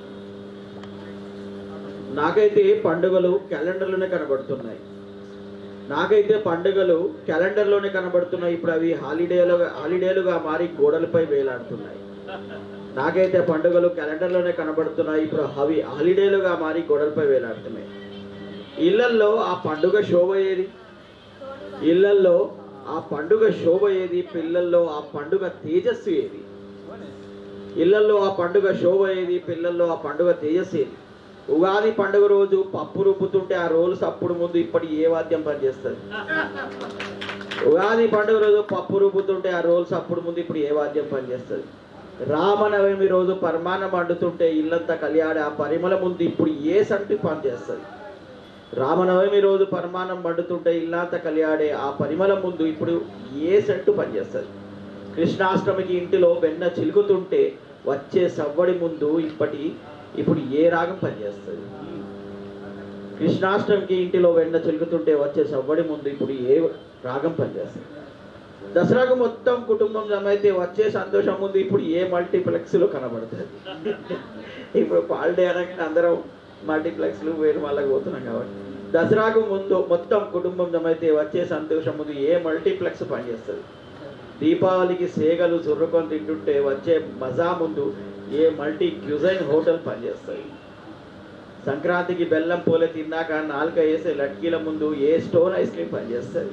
నాకైతే పండుగలు క్యాలెండర్లోనే కనబడుతున్నాయి నాకైతే పండుగలు క్యాలెండర్లోనే కనబడుతున్నాయి ఇప్పుడు అవి హాలిడేలుగా హాలిడేలుగా మారి గోడలపై వేలాడుతున్నాయి నాకైతే పండుగలు క్యాలెండర్లోనే కనబడుతున్నాయి ఇప్పుడు అవి హాలిడేలుగా మారి గోడలపై వేలాడుతున్నాయి ఇళ్లల్లో ఆ పండుగ శోభ ఏది ఇళ్లల్లో ఆ పండుగ శోభ ఏది పిల్లల్లో ఆ పండుగ తేజస్సు ఏది ఇళ్లల్లో ఆ పండుగ శోభ ఏది పిల్లల్లో ఆ పండుగ తేజస్సు ఏది ఉగాది పండుగ రోజు పప్పు రుబ్బుతుంటే ఆ రోలు సప్పుడు ముందు ఇప్పటి ఏ వాద్యం పనిచేస్తుంది ఉగాది పండుగ రోజు పప్పు రుబ్బుతుంటే ఆ రోలు సప్పుడు ముందు ఇప్పుడు ఏ వాద్యం పనిచేస్తుంది రామనవమి రోజు పరిమాణం వండుతుంటే ఇల్లంతా కలియాడి ఆ పరిమళ ముందు ఇప్పుడు ఏ సంటి పనిచేస్తుంది రామనవమి రోజు పరిమాణం వండుతుంటే ఇల్లంతా కలియాడే ఆ పరిమళం ముందు ఇప్పుడు ఏ సెంటు పనిచేస్తుంది కృష్ణాష్టమికి ఇంటిలో వెన్న చిలుకుతుంటే వచ్చే సవ్వడి ముందు ఇప్పటి ఇప్పుడు ఏ రాగం పనిచేస్తుంది కృష్ణాష్టమికి ఇంటిలో వెన్న చిలుకుతుంటే వచ్చే సవ్వడి ముందు ఇప్పుడు ఏ రాగం పనిచేస్తుంది దసరాకు మొత్తం కుటుంబం జమ అయితే వచ్చే సంతోషం ముందు ఇప్పుడు ఏ మల్టీప్లెక్స్లో కనబడుతుంది ఇప్పుడు హాలిడే అనగానే అందరం మల్టీప్లెక్స్లు వేరు వాళ్ళకి పోతున్నాం కాబట్టి దసరాకు ముందు మొత్తం కుటుంబం జమ అయితే వచ్చే సంతోషం ముందు ఏ మల్టీప్లెక్స్ పనిచేస్తుంది దీపావళికి సేగలు చుర్రుకొని తింటుంటే వచ్చే మజా ముందు ఏ మల్టీ క్యూజైన్ హోటల్ పనిచేస్తుంది సంక్రాంతికి బెల్లం పోలే తిన్నాక నాలుక వేసే లట్కీల ముందు ఏ స్టోన్ ఐస్ క్రీమ్ పనిచేస్తుంది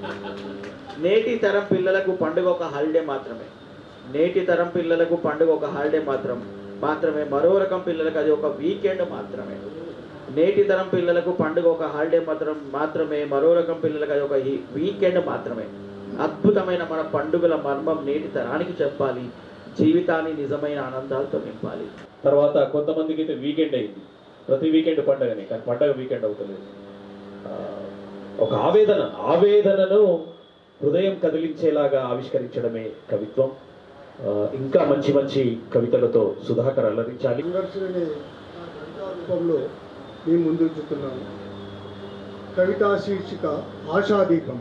నేటి తరం పిల్లలకు పండుగ ఒక హాలిడే మాత్రమే నేటి తరం పిల్లలకు పండుగ ఒక హాలిడే మాత్రం మాత్రమే మరో రకం పిల్లలకు అది ఒక వీకెండ్ మాత్రమే నేటి తరం పిల్లలకు పండుగ ఒక హాలిడే మాత్రం మాత్రమే మరో రకం పిల్లలకు అది ఒక హీ- వీకెండ్ మాత్రమే అద్భుతమైన మన పండుగల మర్మం నేటి తరానికి చెప్పాలి జీవితాన్ని నిజమైన ఆనందాలతో నింపాలి తర్వాత కొంతమందికి అయితే వీకెండ్ అయింది ప్రతి వీకెండ్ పండగనే కానీ పండగ వీకెండ్ అవుతలేదు ఆ, ఒక ఆవేదన ఆవేదనను హృదయం కదిలించేలాగా ఆవిష్కరించడమే కవిత్వం ఆ, ఇంకా మంచి మంచి కవితలతో సుధాకర్ అలరించాలి సంఘర్షణని రూపంలో మీ ముందు ఉంచుతున్నాను కవితా శీర్షిక ఆశాదీపం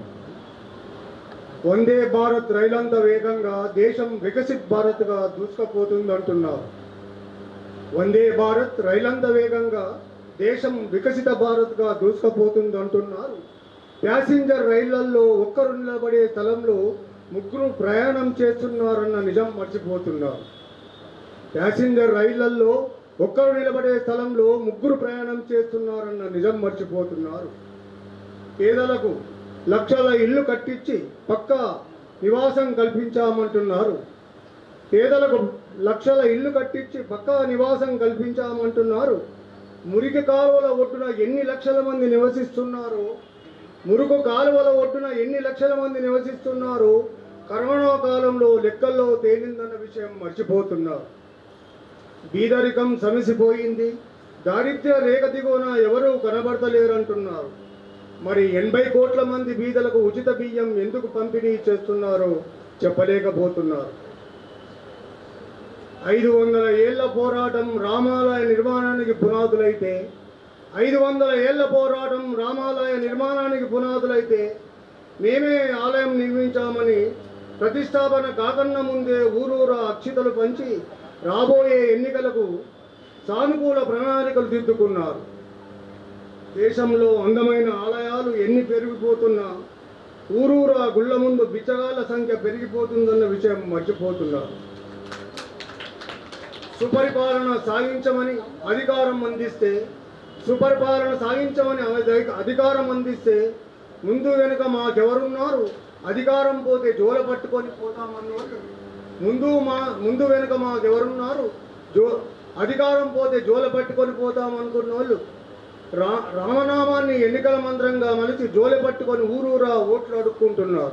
వందే భారత్ రైలంత వేగంగా దేశం వికసిత్ భారత్గా దూసుకుపోతుందంటున్నారు వందే భారత్ రైలంత వేగంగా దేశం వికసిత భారత్గా దూసుకుపోతుందంటున్నారు ప్యాసింజర్ రైళ్లల్లో ఒక్కరు నిలబడే స్థలంలో ముగ్గురు ప్రయాణం చేస్తున్నారన్న నిజం మర్చిపోతున్నారు ప్యాసింజర్ రైళ్లల్లో ఒక్కరు నిలబడే స్థలంలో ముగ్గురు ప్రయాణం చేస్తున్నారన్న నిజం మర్చిపోతున్నారు పేదలకు లక్షల ఇల్లు కట్టించి పక్క నివాసం కల్పించామంటున్నారు పేదలకు లక్షల ఇల్లు కట్టించి పక్కా నివాసం కల్పించామంటున్నారు మురికి కాలువల ఒడ్డున ఎన్ని లక్షల మంది నివసిస్తున్నారో మురుగు కాలువల ఒడ్డున ఎన్ని లక్షల మంది నివసిస్తున్నారో కరోనా కాలంలో లెక్కల్లో తేలిందన్న విషయం మర్చిపోతున్నారు బీదరికం సమసిపోయింది దారిద్ర్య రేఖ దిగువన ఎవరూ కనబడతలేరంటున్నారు మరి ఎనభై కోట్ల మంది బీదలకు ఉచిత బియ్యం ఎందుకు పంపిణీ చేస్తున్నారో చెప్పలేకపోతున్నారు ఐదు వందల ఏళ్ల పోరాటం రామాలయ నిర్మాణానికి పునాదులైతే ఐదు వందల ఏళ్ల పోరాటం రామాలయ నిర్మాణానికి పునాదులైతే మేమే ఆలయం నిర్మించామని ప్రతిష్టాపన కాకన్న ముందే ఊరూరా అక్షితలు పంచి రాబోయే ఎన్నికలకు సానుకూల ప్రణాళికలు దిద్దుకున్నారు దేశంలో అందమైన ఆలయాలు ఎన్ని పెరిగిపోతున్నా ఊరూరా గుళ్ళ ముందు బిచ్చగాళ్ళ సంఖ్య పెరిగిపోతుందన్న విషయం మర్చిపోతున్నారు సుపరిపాలన సాగించమని అధికారం అందిస్తే సుపరిపాలన సాగించమని అధి- అధికారం అందిస్తే ముందు వెనుక మాకెవరున్నారు అధికారం పోతే జోల పట్టుకొని పోతామన్నోళ్ళు ముందు మా ముందు వెనుక మాకెవరున్నారు జో అధికారం పోతే జోల పట్టుకొని పోతామనుకున్న వాళ్ళు రా రామనామాన్ని ఎన్నికల మంత్రంగా మలిచి జోలె పట్టుకొని ఊరూరా ఓట్లు అడుక్కుంటున్నారు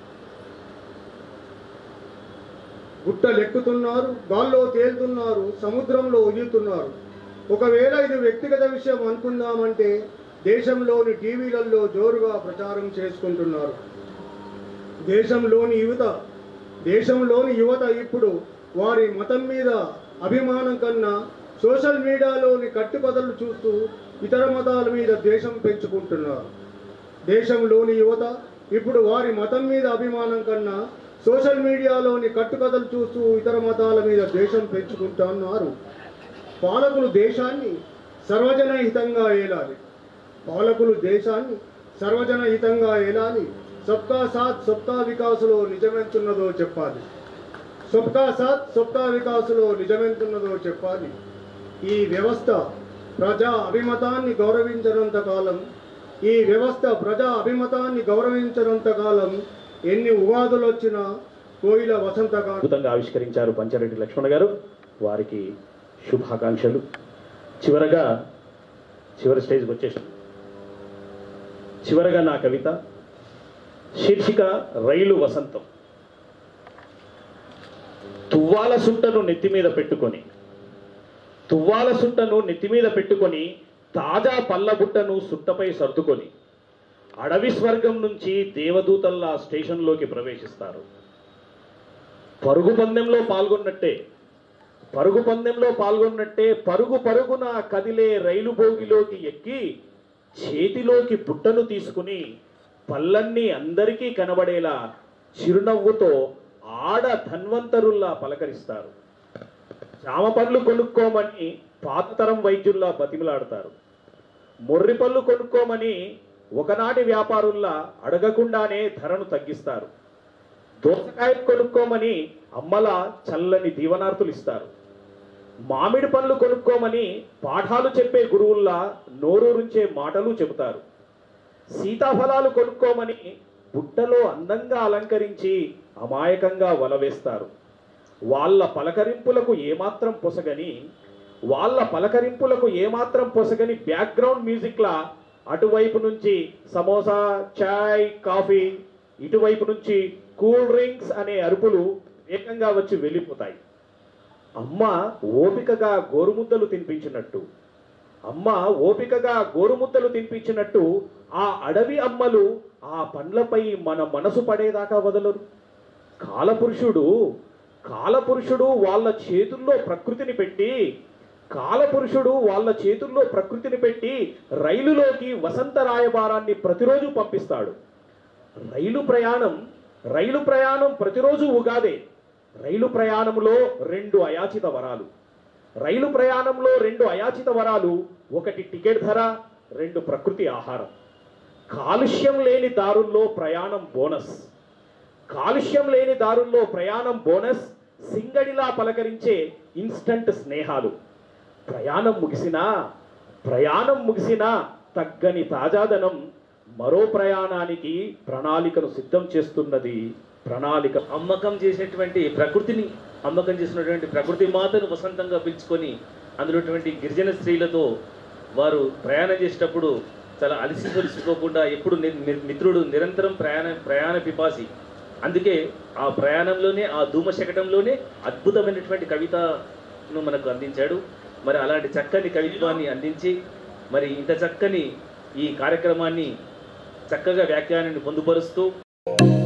గుట్టలెక్కుతున్నారు గాల్లో తేలుతున్నారు సముద్రంలో ఉయ్యుతున్నారు ఒకవేళ ఇది వ్యక్తిగత విషయం అనుకుందామంటే దేశంలోని టీవీలలో జోరుగా ప్రచారం చేసుకుంటున్నారు దేశంలోని యువత దేశంలోని యువత ఇప్పుడు వారి మతం మీద అభిమానం కన్నా సోషల్ మీడియాలోని కట్టుకథలు చూస్తూ ఇతర మతాల మీద ద్వేషం పెంచుకుంటున్నారు దేశంలోని యువత ఇప్పుడు వారి మతం మీద అభిమానం కన్నా సోషల్ మీడియాలోని కట్టుకథలు చూస్తూ ఇతర మతాల మీద ద్వేషం పెంచుకుంటున్నారు పాలకులు దేశాన్ని సర్వజన హితంగా ఏలాలి పాలకులు దేశాన్ని సర్వజన హితంగా ఏలాలి సబ్కా సాత్ సబ్కా వికాసులో నిజమెంతున్నదో చెప్పాలి సబ్కా సాత్ సబ్కా వికాసులో నిజమెంతున్నదో చెప్పాలి ఈ వ్యవస్థ ప్రజా అభిమతాన్ని గౌరవించనంత కాలం ఈ వ్యవస్థ ప్రజా అభిమతాన్ని గౌరవించనంత కాలం ఎన్ని ఉగాదులు వచ్చినా కోయిల వసంతకాలం అద్భుతంగా ఆవిష్కరించారు పంచారెడ్డి లక్ష్మణ గారు వారికి శుభాకాంక్షలు చివరగా చివరి స్టేజ్కి వచ్చేసాం చివరగా నా కవిత శీర్షిక రైలు వసంతం తువ్వాల సుట్టను నెత్తి మీద పెట్టుకొని తువ్వాల సుట్టను నెత్తి మీద పెట్టుకొని తాజా పల్లబుట్టను సుట్టపై సర్దుకొని అడవి స్వర్గం నుంచి దేవదూతల్లా స్టేషన్లోకి ప్రవేశిస్తారు పరుగు పందెంలో పాల్గొన్నట్టే పరుగు పందెంలో పాల్గొన్నట్టే పరుగు పరుగున కదిలే రైలు బోగిలోకి ఎక్కి చేతిలోకి పుట్టను తీసుకుని పళ్ళన్నీ అందరికీ కనబడేలా చిరునవ్వుతో ఆడ ధన్వంతరుల్లా పలకరిస్తారు జామ పండ్లు కొనుక్కోమని పాతతరం వైద్యుల్లా బతిమిలాడతారు మొర్రి పళ్ళు కొనుక్కోమని ఒకనాటి వ్యాపారుల్లా అడగకుండానే ధరను తగ్గిస్తారు దోసకాయలు కొనుక్కోమని అమ్మల చల్లని దీవనార్తులు ఇస్తారు మామిడి పళ్ళు కొనుక్కోమని పాఠాలు చెప్పే గురువుల్లా నోరూరించే మాటలు చెబుతారు సీతాఫలాలు కొనుక్కోమని బుట్టలో అందంగా అలంకరించి అమాయకంగా వలవేస్తారు వాళ్ళ పలకరింపులకు ఏమాత్రం పొసగని వాళ్ళ పలకరింపులకు ఏమాత్రం పొసగని బ్యాక్గ్రౌండ్ మ్యూజిక్లా అటువైపు నుంచి సమోసా చాయ్ కాఫీ ఇటువైపు నుంచి కూల్ డ్రింక్స్ అనే అరుపులు ఏకంగా వచ్చి వెళ్ళిపోతాయి అమ్మ ఓపికగా గోరుముద్దలు తినిపించినట్టు అమ్మ ఓపికగా గోరుముద్దలు తినిపించినట్టు ఆ అడవి అమ్మలు ఆ పండ్లపై మన మనసు పడేదాకా వదలరు కాలపురుషుడు కాలపురుషుడు వాళ్ళ చేతుల్లో ప్రకృతిని పెట్టి కాలపురుషుడు వాళ్ళ చేతుల్లో ప్రకృతిని పెట్టి రైలులోకి వసంత రాయబారాన్ని ప్రతిరోజు పంపిస్తాడు రైలు ప్రయాణం రైలు ప్రయాణం ప్రతిరోజు ఉగాదే రైలు ప్రయాణంలో రెండు అయాచిత వరాలు రైలు ప్రయాణంలో రెండు అయాచిత వరాలు ఒకటి టికెట్ ధర రెండు ప్రకృతి ఆహారం కాలుష్యం లేని దారుల్లో ప్రయాణం బోనస్ కాలుష్యం లేని దారుల్లో ప్రయాణం బోనస్ సింగడిలా పలకరించే ఇన్స్టంట్ స్నేహాలు ప్రయాణం ముగిసినా ప్రయాణం ముగిసినా తగ్గని తాజాదనం మరో ప్రయాణానికి ప్రణాళికను సిద్ధం చేస్తున్నది ప్రణాళిక అమ్మకం చేసినటువంటి ప్రకృతిని అమ్మకం చేసినటువంటి ప్రకృతి మాతను వసంతంగా పిలుచుకొని అందులోటువంటి గిరిజన స్త్రీలతో వారు ప్రయాణం చేసేటప్పుడు చాలా అలసి తొలిసిపోకుండా ఎప్పుడు ని- ని- మిత్రుడు నిరంతరం ప్రయాణ ప్రయాణ పిపాసి అందుకే ఆ ప్రయాణంలోనే ఆ ధూమ శకటంలోనే అద్భుతమైనటువంటి కవితను మనకు అందించాడు మరి అలాంటి చక్కని కవిత్వాన్ని అందించి మరి ఇంత చక్కని ఈ కార్యక్రమాన్ని చక్కగా వ్యాఖ్యానాన్ని పొందుపరుస్తూ